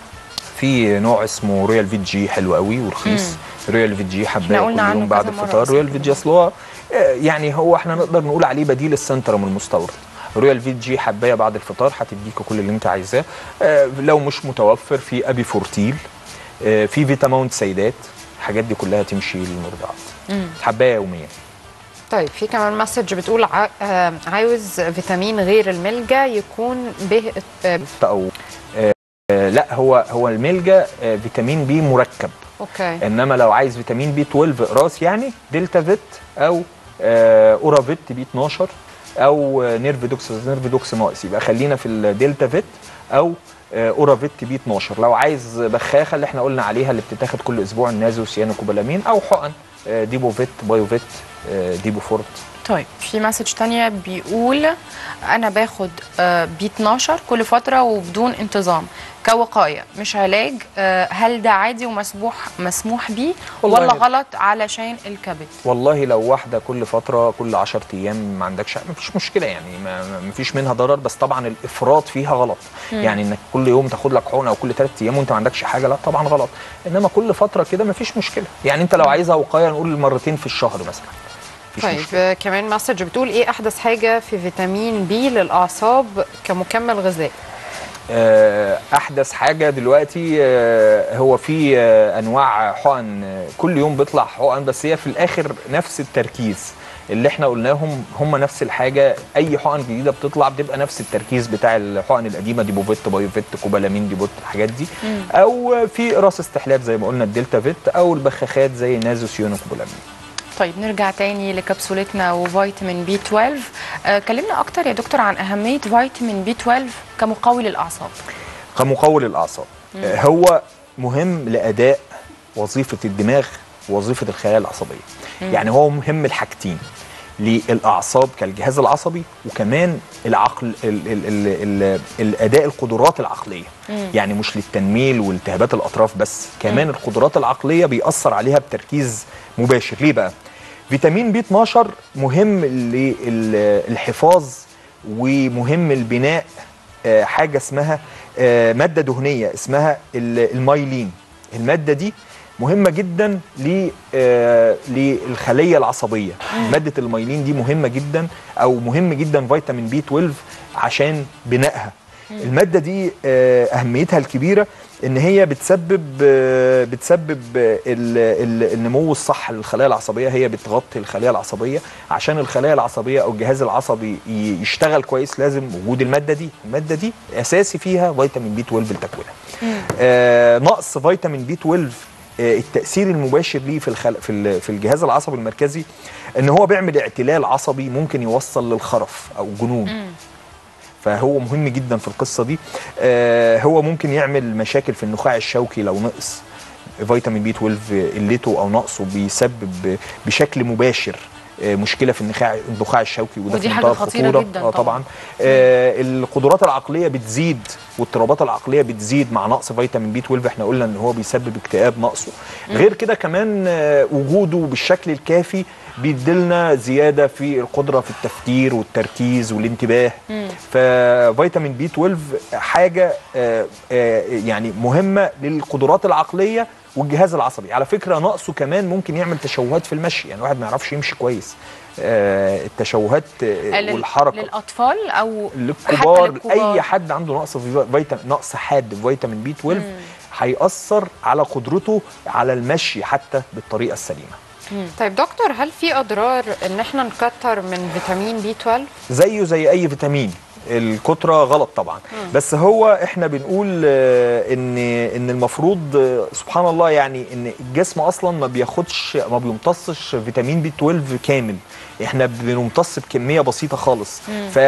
في نوع اسمه رويال في جي حلو قوي ورخيص رويال في جي إحنا حبايه قلنا كل عنه يوم بعد كذا مرة الفطار أصلاً. رويال في جي اصل هو آه، يعني هو احنا نقدر نقول عليه بديل السنترم المستورد رويال في جي حبايه بعد الفطار هتديك كل اللي انت عايزاه آه، لو مش متوفر في ابي فورتيل آه، في فيتامون سيدات الحاجات دي كلها تمشي للمرضعات حبايه يوميا طيب في كمان مسج بتقول ع... آه عاوز فيتامين غير الملجا يكون به آه او آه، آه، لا هو هو الملجا آه، فيتامين بي مركب اوكي انما لو عايز فيتامين بي 12 اقراص يعني دلتا فيت او آه اورافيت بي 12 او آه، نيرف دوكس نيرف دوكس ناقص يبقى خلينا في الدلتا فيت او آه، اورافيت بي 12 لو عايز بخاخه اللي احنا قلنا عليها اللي بتتاخد كل اسبوع النازو سيانوكوبالامين او حقن آه، ديبوفيت بايوفيت آه، ديبوفورت طيب في مسج تانية بيقول أنا باخد آه، بي 12 كل فترة وبدون انتظام كوقاية مش علاج آه، هل ده عادي ومسموح مسموح بيه والله ولا غلط علشان الكبد؟ والله لو واحده كل فتره كل 10 ايام ما عندكش ما فيش مشكله يعني ما ما فيش منها ضرر بس طبعا الافراط فيها غلط يعني انك كل يوم تاخد لك حقنه او كل 3 ايام وانت ما عندكش حاجه لا طبعا غلط انما كل فتره كده ما فيش مشكله يعني انت لو عايزها وقايه نقول مرتين في الشهر مثلا مفيش طيب مشكله آه كمان مسج بتقول ايه احدث حاجه في فيتامين بي للاعصاب كمكمل غذائي آه، احدث حاجه دلوقتي آه، هو في آه، انواع حقن آه، كل يوم بيطلع حقن بس هي في الاخر نفس التركيز اللي احنا قلناهم هم نفس الحاجه اي حقن جديده بتطلع بتبقى نفس التركيز بتاع الحقن القديمه ديبوفيت بايوفيت كوبالامين ديبوت الحاجات دي او في راس استحلاب زي ما قلنا الدلتا فيت او البخاخات زي نازوسيون كوبالامين طيب نرجع تاني لكبسولتنا وفيتامين بي 12 آه، كلمنا أكتر يا دكتور عن أهمية فيتامين بي 12 كمقوي للأعصاب كمقوي للاعصاب آه، هو مهم لاداء وظيفه الدماغ ووظيفه الخلايا العصبيه يعني هو مهم الحاجتين للاعصاب كالجهاز العصبي وكمان العقل ال ال ال ال الاداء القدرات العقليه يعني مش للتنميل والتهابات الاطراف بس كمان القدرات العقليه بيأثر عليها بتركيز مباشر ليه بقى فيتامين بي 12 مهم للحفاظ ومهم البناء آه، حاجه اسمها آه، ماده دهنيه اسمها ال- المايلين الماده دي مهمه جدا ل- آه، للخليه العصبيه ماده المايلين دي مهمه جدا او مهم جدا فيتامين بي 12 عشان بنائها الماده دي آه، اهميتها الكبيره ان هي بتسبب آه، بتسبب آه، ال- ال- النمو الصح للخلايا العصبيه هي بتغطي الخلايا العصبيه عشان الخلايا العصبيه او الجهاز العصبي ي- يشتغل كويس لازم وجود الماده دي الماده دي اساسي فيها فيتامين بي 12 لتكوينها آه نقص فيتامين بي 12 آه التاثير المباشر ليه في الخل... في ال- في الجهاز العصبي المركزي ان هو بيعمل اعتلال عصبي ممكن يوصل للخرف او جنون فهو مهم جدا في القصه دي آه هو ممكن يعمل مشاكل في النخاع الشوكي لو نقص فيتامين بي 12 قلته او نقصه بيسبب بشكل مباشر آه، مشكله في النخاع النخاع الشوكي وده ودي في حاجة منتهى خطيرة الخطورة. جداً اه طبعاً. طبعا آه القدرات العقليه بتزيد واضطرابات العقليه بتزيد مع نقص فيتامين بي 12 احنا قلنا ان هو بيسبب اكتئاب نقصه غير كده كمان آه وجوده بالشكل الكافي بيديلنا زياده في القدره في التفكير والتركيز والانتباه ففيتامين بي 12 حاجه آه آه يعني مهمه للقدرات العقليه والجهاز العصبي على فكره نقصه كمان ممكن يعمل تشوهات في المشي يعني الواحد ما يعرفش يمشي كويس آه التشوهات آه لل- والحركه للاطفال او للكبار حتى للكبار. اي حد عنده نقص في فيتامين نقص حاد في فيتامين بي 12 هيأثر على قدرته على المشي حتى بالطريقه السليمه طيب دكتور هل في اضرار ان احنا نكتر من فيتامين بي 12 زيه زي اي فيتامين الكترة غلط طبعا بس هو احنا بنقول آه، ان ان المفروض آه، سبحان الله يعني ان الجسم اصلا ما بياخدش ما بيمتصش فيتامين بي 12 كامل احنا بنمتص بكميه بسيطه خالص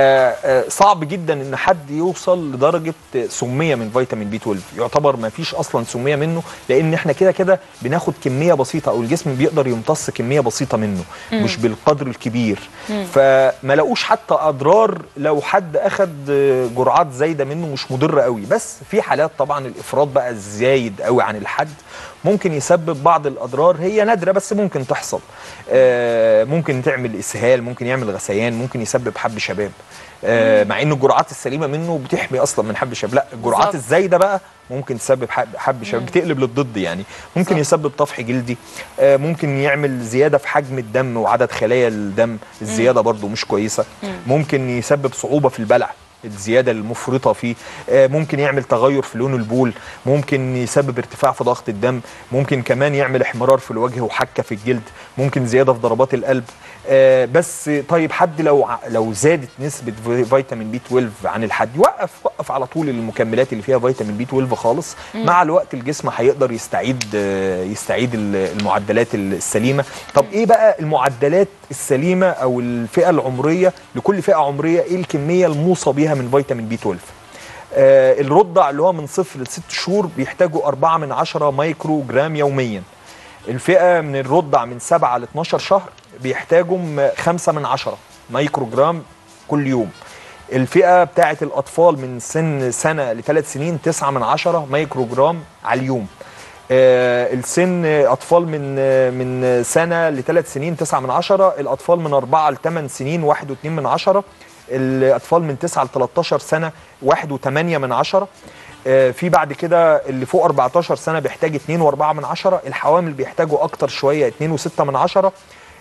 فصعب جدا ان حد يوصل لدرجه سميه من فيتامين بي 12 يعتبر ما فيش اصلا سميه منه لان احنا كده كده بناخد كميه بسيطه او الجسم بيقدر يمتص كميه بسيطه منه مش بالقدر الكبير فما لقوش حتى اضرار لو حد اخد جرعات زايده منه مش مضره قوي بس في حالات طبعا الافراط بقى الزايد قوي عن الحد ممكن يسبب بعض الاضرار هي نادره بس ممكن تحصل آه، ممكن تعمل اسهال ممكن يعمل غثيان ممكن يسبب حب شباب آه، مع ان الجرعات السليمه منه بتحمي اصلا من حب شباب لا الجرعات بالظبط. الزايده بقى ممكن تسبب حب, حب شباب بتقلب للضد يعني ممكن يسبب طفح جلدي آه، ممكن يعمل زياده في حجم الدم وعدد خلايا الدم الزياده برضو مش كويسه ممكن يسبب صعوبه في البلع الزياده المفرطه فيه آه، ممكن يعمل تغير في لون البول ممكن يسبب ارتفاع في ضغط الدم ممكن كمان يعمل احمرار في الوجه وحكه في الجلد ممكن زياده في ضربات القلب آه، بس طيب حد لو ع- لو زادت نسبه في- فيتامين بي 12 عن الحد يوقف وقف على طول المكملات اللي فيها فيتامين بي 12 خالص مع الوقت الجسم هيقدر يستعيد آه، يستعيد ال- المعدلات السليمه طب ايه بقى المعدلات السليمه او الفئه العمريه لكل فئه عمريه ايه الكميه الموصى بيها من فيتامين بي 12 آه الرضع اللي هو من صفر لست شهور بيحتاجوا 4 من 10 مايكرو جرام يوميا الفئه من الرضع من 7 ل 12 شهر بيحتاجوا 5 من 10 مايكرو جرام كل يوم الفئه بتاعه الاطفال من سن سنه لثلاث سنين 9 من 10 مايكرو جرام على اليوم آه، السن اطفال من آه، من سنه لثلاث سنين 9 من 10 الاطفال من 4 ل 8 سنين 1 و2 من 10 الاطفال من 9 ل 13 سنه 1 و8 من 10 آه، في بعد كده اللي فوق 14 سنه بيحتاج 2 و4 من 10 الحوامل بيحتاجوا اكتر شويه 2 و6 من 10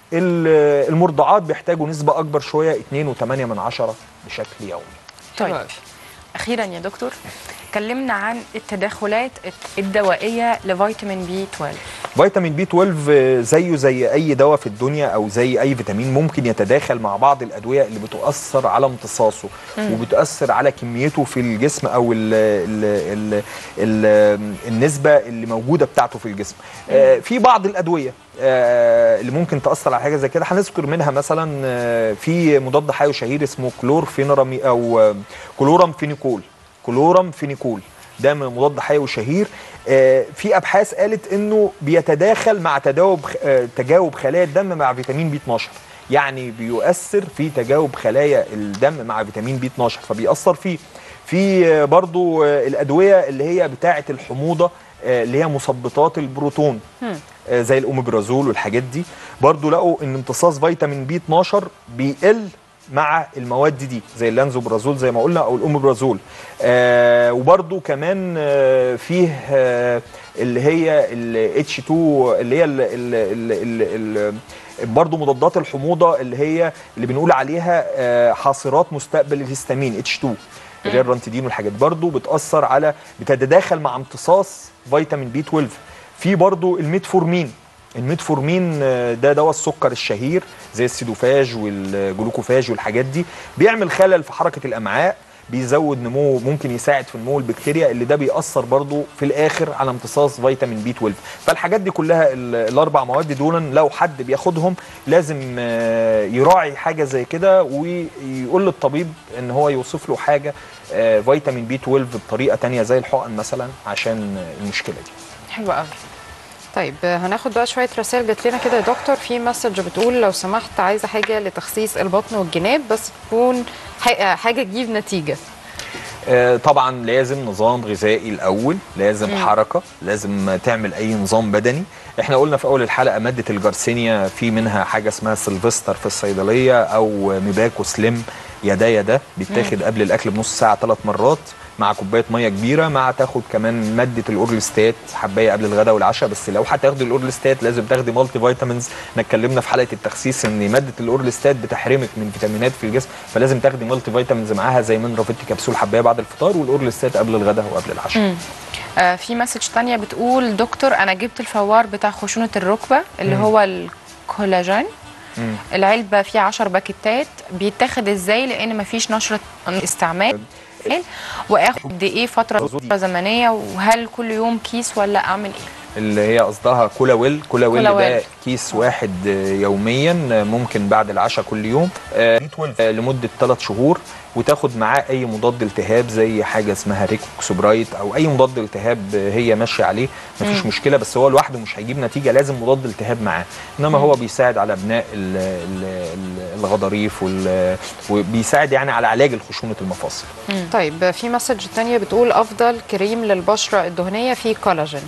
ال- المرضعات بيحتاجوا نسبه اكبر شويه 2 و8 من 10 بشكل يومي طيب اخيرا يا دكتور اتكلمنا عن التدخلات الدوائيه لفيتامين بي 12 فيتامين بي 12 زيه زي اي دواء في الدنيا او زي اي فيتامين ممكن يتداخل مع بعض الادويه اللي بتؤثر على امتصاصه وبتؤثر على كميته في الجسم او ال ال ال ال النسبه اللي موجوده بتاعته في الجسم آه، في بعض الادويه آه، اللي ممكن تاثر على حاجه زي كده هنذكر منها مثلا آه، في مضاد حيوي شهير اسمه كلورفينرامي او آه، كلورام فينيكول كلورام فينيكول ده من مضاد حيوي شهير آه، في ابحاث قالت انه بيتداخل مع تجاوب آه، تجاوب خلايا الدم مع فيتامين بي 12 يعني بيؤثر في تجاوب خلايا الدم مع فيتامين بي 12 فبيأثر فيه في آه، برضو آه، الادويه اللي هي بتاعه الحموضه آه، اللي هي مثبطات البروتون آه، زي الاوميبرازول والحاجات دي برضو لقوا ان امتصاص فيتامين بي 12 بيقل مع المواد دي زي اللانزوبرازول زي ما قلنا او الاوميبرازول آه وبرضو كمان آه فيه آه اللي هي ال H2 اللي هي ال ال ال ال ال برضو مضادات الحموضه اللي هي اللي بنقول عليها آه حاصرات مستقبل الهستامين H2 اللي هي الرانتيدين والحاجات دي برضو بتاثر على بتتداخل مع امتصاص فيتامين بي 12 في برضو الميتفورمين الميتفورمين آه، ده دواء السكر الشهير زي السيدوفاج والجلوكوفاج والحاجات دي بيعمل خلل في حركه الامعاء بيزود نمو ممكن يساعد في نمو البكتيريا اللي ده بيأثر برضو في الاخر على امتصاص فيتامين بي 12 فالحاجات دي كلها ال- الاربع مواد دول لو حد بياخدهم لازم آه، يراعي حاجه زي كده ويقول للطبيب ان هو يوصف له حاجه آه، فيتامين بي 12 بطريقه تانية زي الحقن مثلا عشان المشكله دي حلو قوي طيب آه، هناخد بقى شويه رسائل جات لنا كده يا دكتور في مسج بتقول لو سمحت عايزه حاجه لتخسيس البطن والجناب بس تكون ح- آه، حاجه تجيب نتيجه آه، طبعا لازم نظام غذائي الاول لازم مم. حركه لازم تعمل اي نظام بدني احنا قلنا في اول الحلقه ماده الجارسينيا في منها حاجه اسمها سيلفستر في الصيدليه او ميباكو سليم يدا يدا بيتاخد قبل الاكل بنص ساعه ثلاث مرات مع كوبايه ميه كبيره مع تاخد كمان ماده الاورلستات حبايه قبل الغداء والعشاء بس لو هتاخدي الاورلستات لازم تاخدي مالتي فيتامينز احنا اتكلمنا في حلقه التخسيس ان ماده الاورلستات بتحرمك من فيتامينات في الجسم فلازم تاخدي مالتي فيتامينز معاها زي من رافيتي كبسول حبايه بعد الفطار والاورلستات قبل الغداء وقبل العشاء آه في مسج تانية بتقول دكتور انا جبت الفوار بتاع خشونة الركبة اللي هو الكولاجين مم. العلبة فيها 10 باكيتات بيتاخد ازاي لان مفيش نشرة استعمال واخد قد ايه فترة زمنية وهل كل يوم كيس ولا اعمل ايه اللي هي قصدها كولا ويل كولا ويل كولا ده ويل. كيس واحد آه، يوميا آه، ممكن بعد العشاء كل يوم آه، آه، لمده ثلاث شهور وتاخد معاه اي مضاد التهاب زي حاجه اسمها ريكوكسوبرايت او اي مضاد التهاب آه، هي ماشيه عليه مفيش مشكله بس هو لوحده مش هيجيب نتيجه لازم مضاد التهاب معاه انما هو بيساعد على بناء ال- ال- ال- الغضاريف وال- وبيساعد يعني على علاج الخشونه المفاصل طيب آه، في مسج تانية بتقول افضل كريم للبشره الدهنيه فيه كولاجين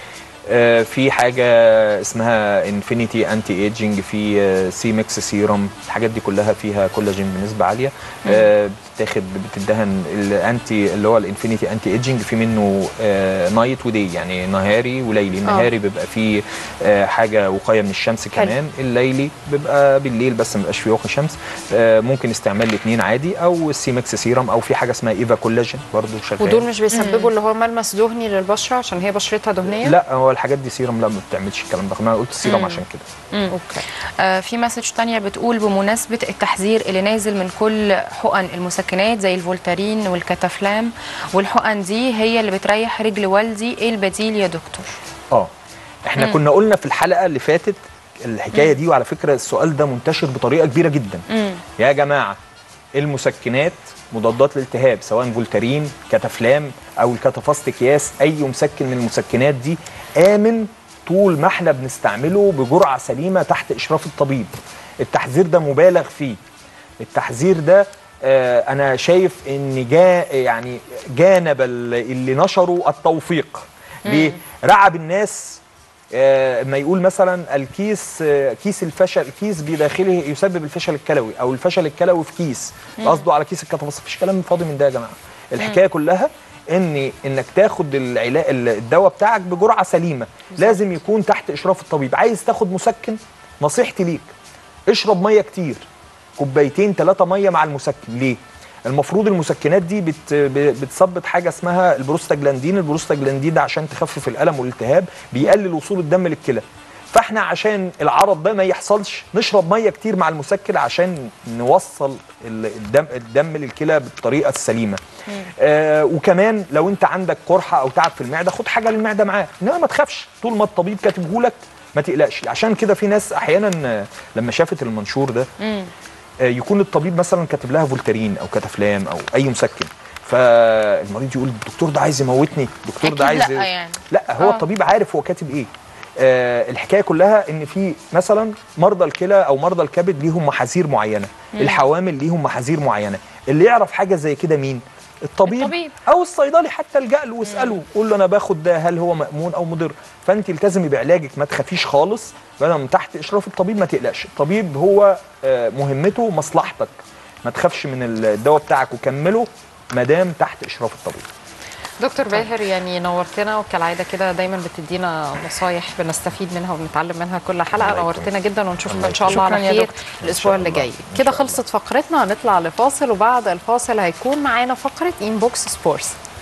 آه، في حاجه اسمها انفينيتي انتي ايجينج في آه، سي ميكس سيرم الحاجات دي كلها فيها كولاجين بنسبه عاليه آه، بتتاخد بتدهن الانتي اللي هو الانفينيتي انتي ايجينج في منه آه، نايت ودي يعني نهاري وليلي النهاري بيبقى فيه آه، حاجه وقايه من الشمس حلو. كمان الليلي بيبقى بالليل بس ما بيبقاش فيه واقي شمس آه، ممكن استعمال الاثنين عادي او السي ميكس سيرم او في حاجه اسمها ايفا كولاجين برضو شغال ودول مش بيسببوا اللي هو ملمس دهني للبشره عشان هي بشرتها دهنيه لا هو الحاجات دي سيرم لا ما بتعملش الكلام ده انا قلت السيرم عشان كده اوكي آه في مسج تانية بتقول بمناسبة التحذير اللي نازل من كل حقن المسكنات زي الفولتارين والكتافلام والحقن دي هي اللي بتريح رجل والدي ايه البديل يا دكتور؟ اه احنا كنا قلنا في الحلقه اللي فاتت الحكايه دي وعلى فكره السؤال ده منتشر بطريقه كبيره جدا مم. يا جماعه المسكنات مضادات الالتهاب سواء فولتارين كتافلام او الكتافاست اكياس اي مسكن من المسكنات دي امن طول ما احنا بنستعمله بجرعه سليمه تحت اشراف الطبيب التحذير ده مبالغ فيه التحذير ده آه، انا شايف ان جا يعني جانب ال- اللي نشروا التوفيق ليه رعب الناس آه، ما يقول مثلا الكيس آه، كيس الفشل كيس بداخله يسبب الفشل الكلوي او الفشل الكلوي في كيس قصده على كيس الكتافاست مفيش كلام فاضي من ده يا جماعه الحكايه كلها ان انك تاخد العلاج الدواء بتاعك بجرعه سليمه لازم يكون تحت اشراف الطبيب عايز تاخد مسكن نصيحتي ليك اشرب ميه كتير كوبايتين ثلاثه ميه مع المسكن ليه المفروض المسكنات دي بت ب- بتثبط حاجه اسمها البروستاجلاندين البروستاجلاندين ده عشان تخفف الالم والالتهاب بيقلل وصول الدم للكلى فاحنا عشان العرض ده ما يحصلش نشرب ميه كتير مع المسكن عشان نوصل ال- الدم الدم للكلى بالطريقه السليمه آه وكمان لو انت عندك قرحه او تعب في المعده خد حاجه للمعده معاك انما ما تخافش طول ما الطبيب كاتبه لك ما تقلقش عشان كده في ناس احيانا آه، لما شافت المنشور ده آه، يكون الطبيب مثلا كاتب لها فولتارين او كتافلام او اي مسكن فالمريض يقول الدكتور ده عايز يموتني الدكتور أكيد ده عايز لأ يعني. لا هو آه. الطبيب عارف هو كاتب ايه آه الحكايه كلها ان في مثلا مرضى الكلى او مرضى الكبد ليهم محاذير معينه الحوامل ليهم محاذير معينه اللي يعرف حاجه زي كده مين الطبيب, الطبيب. او الصيدلي حتى الجا له واساله قول له انا باخد ده هل هو مامون او مضر فانت التزمي بعلاجك ما تخافيش خالص بدل من تحت اشراف الطبيب ما تقلقش الطبيب هو آه، مهمته مصلحتك ما تخافش من الدواء بتاعك وكمله ما دام تحت اشراف الطبيب دكتور باهر يعني نورتنا وكالعاده كده دايما بتدينا نصايح بنستفيد منها وبنتعلم منها كل حلقه الله يكرمك. نورتنا جدا ونشوفك الله ان شاء الله يكرمك. على شكراً يا خير دكتور. الاسبوع إن شاء اللي الله. جاي إن كده شاء الله. خلصت فقرتنا هنطلع لفاصل وبعد الفاصل هيكون معانا فقره انبوكس سبورتس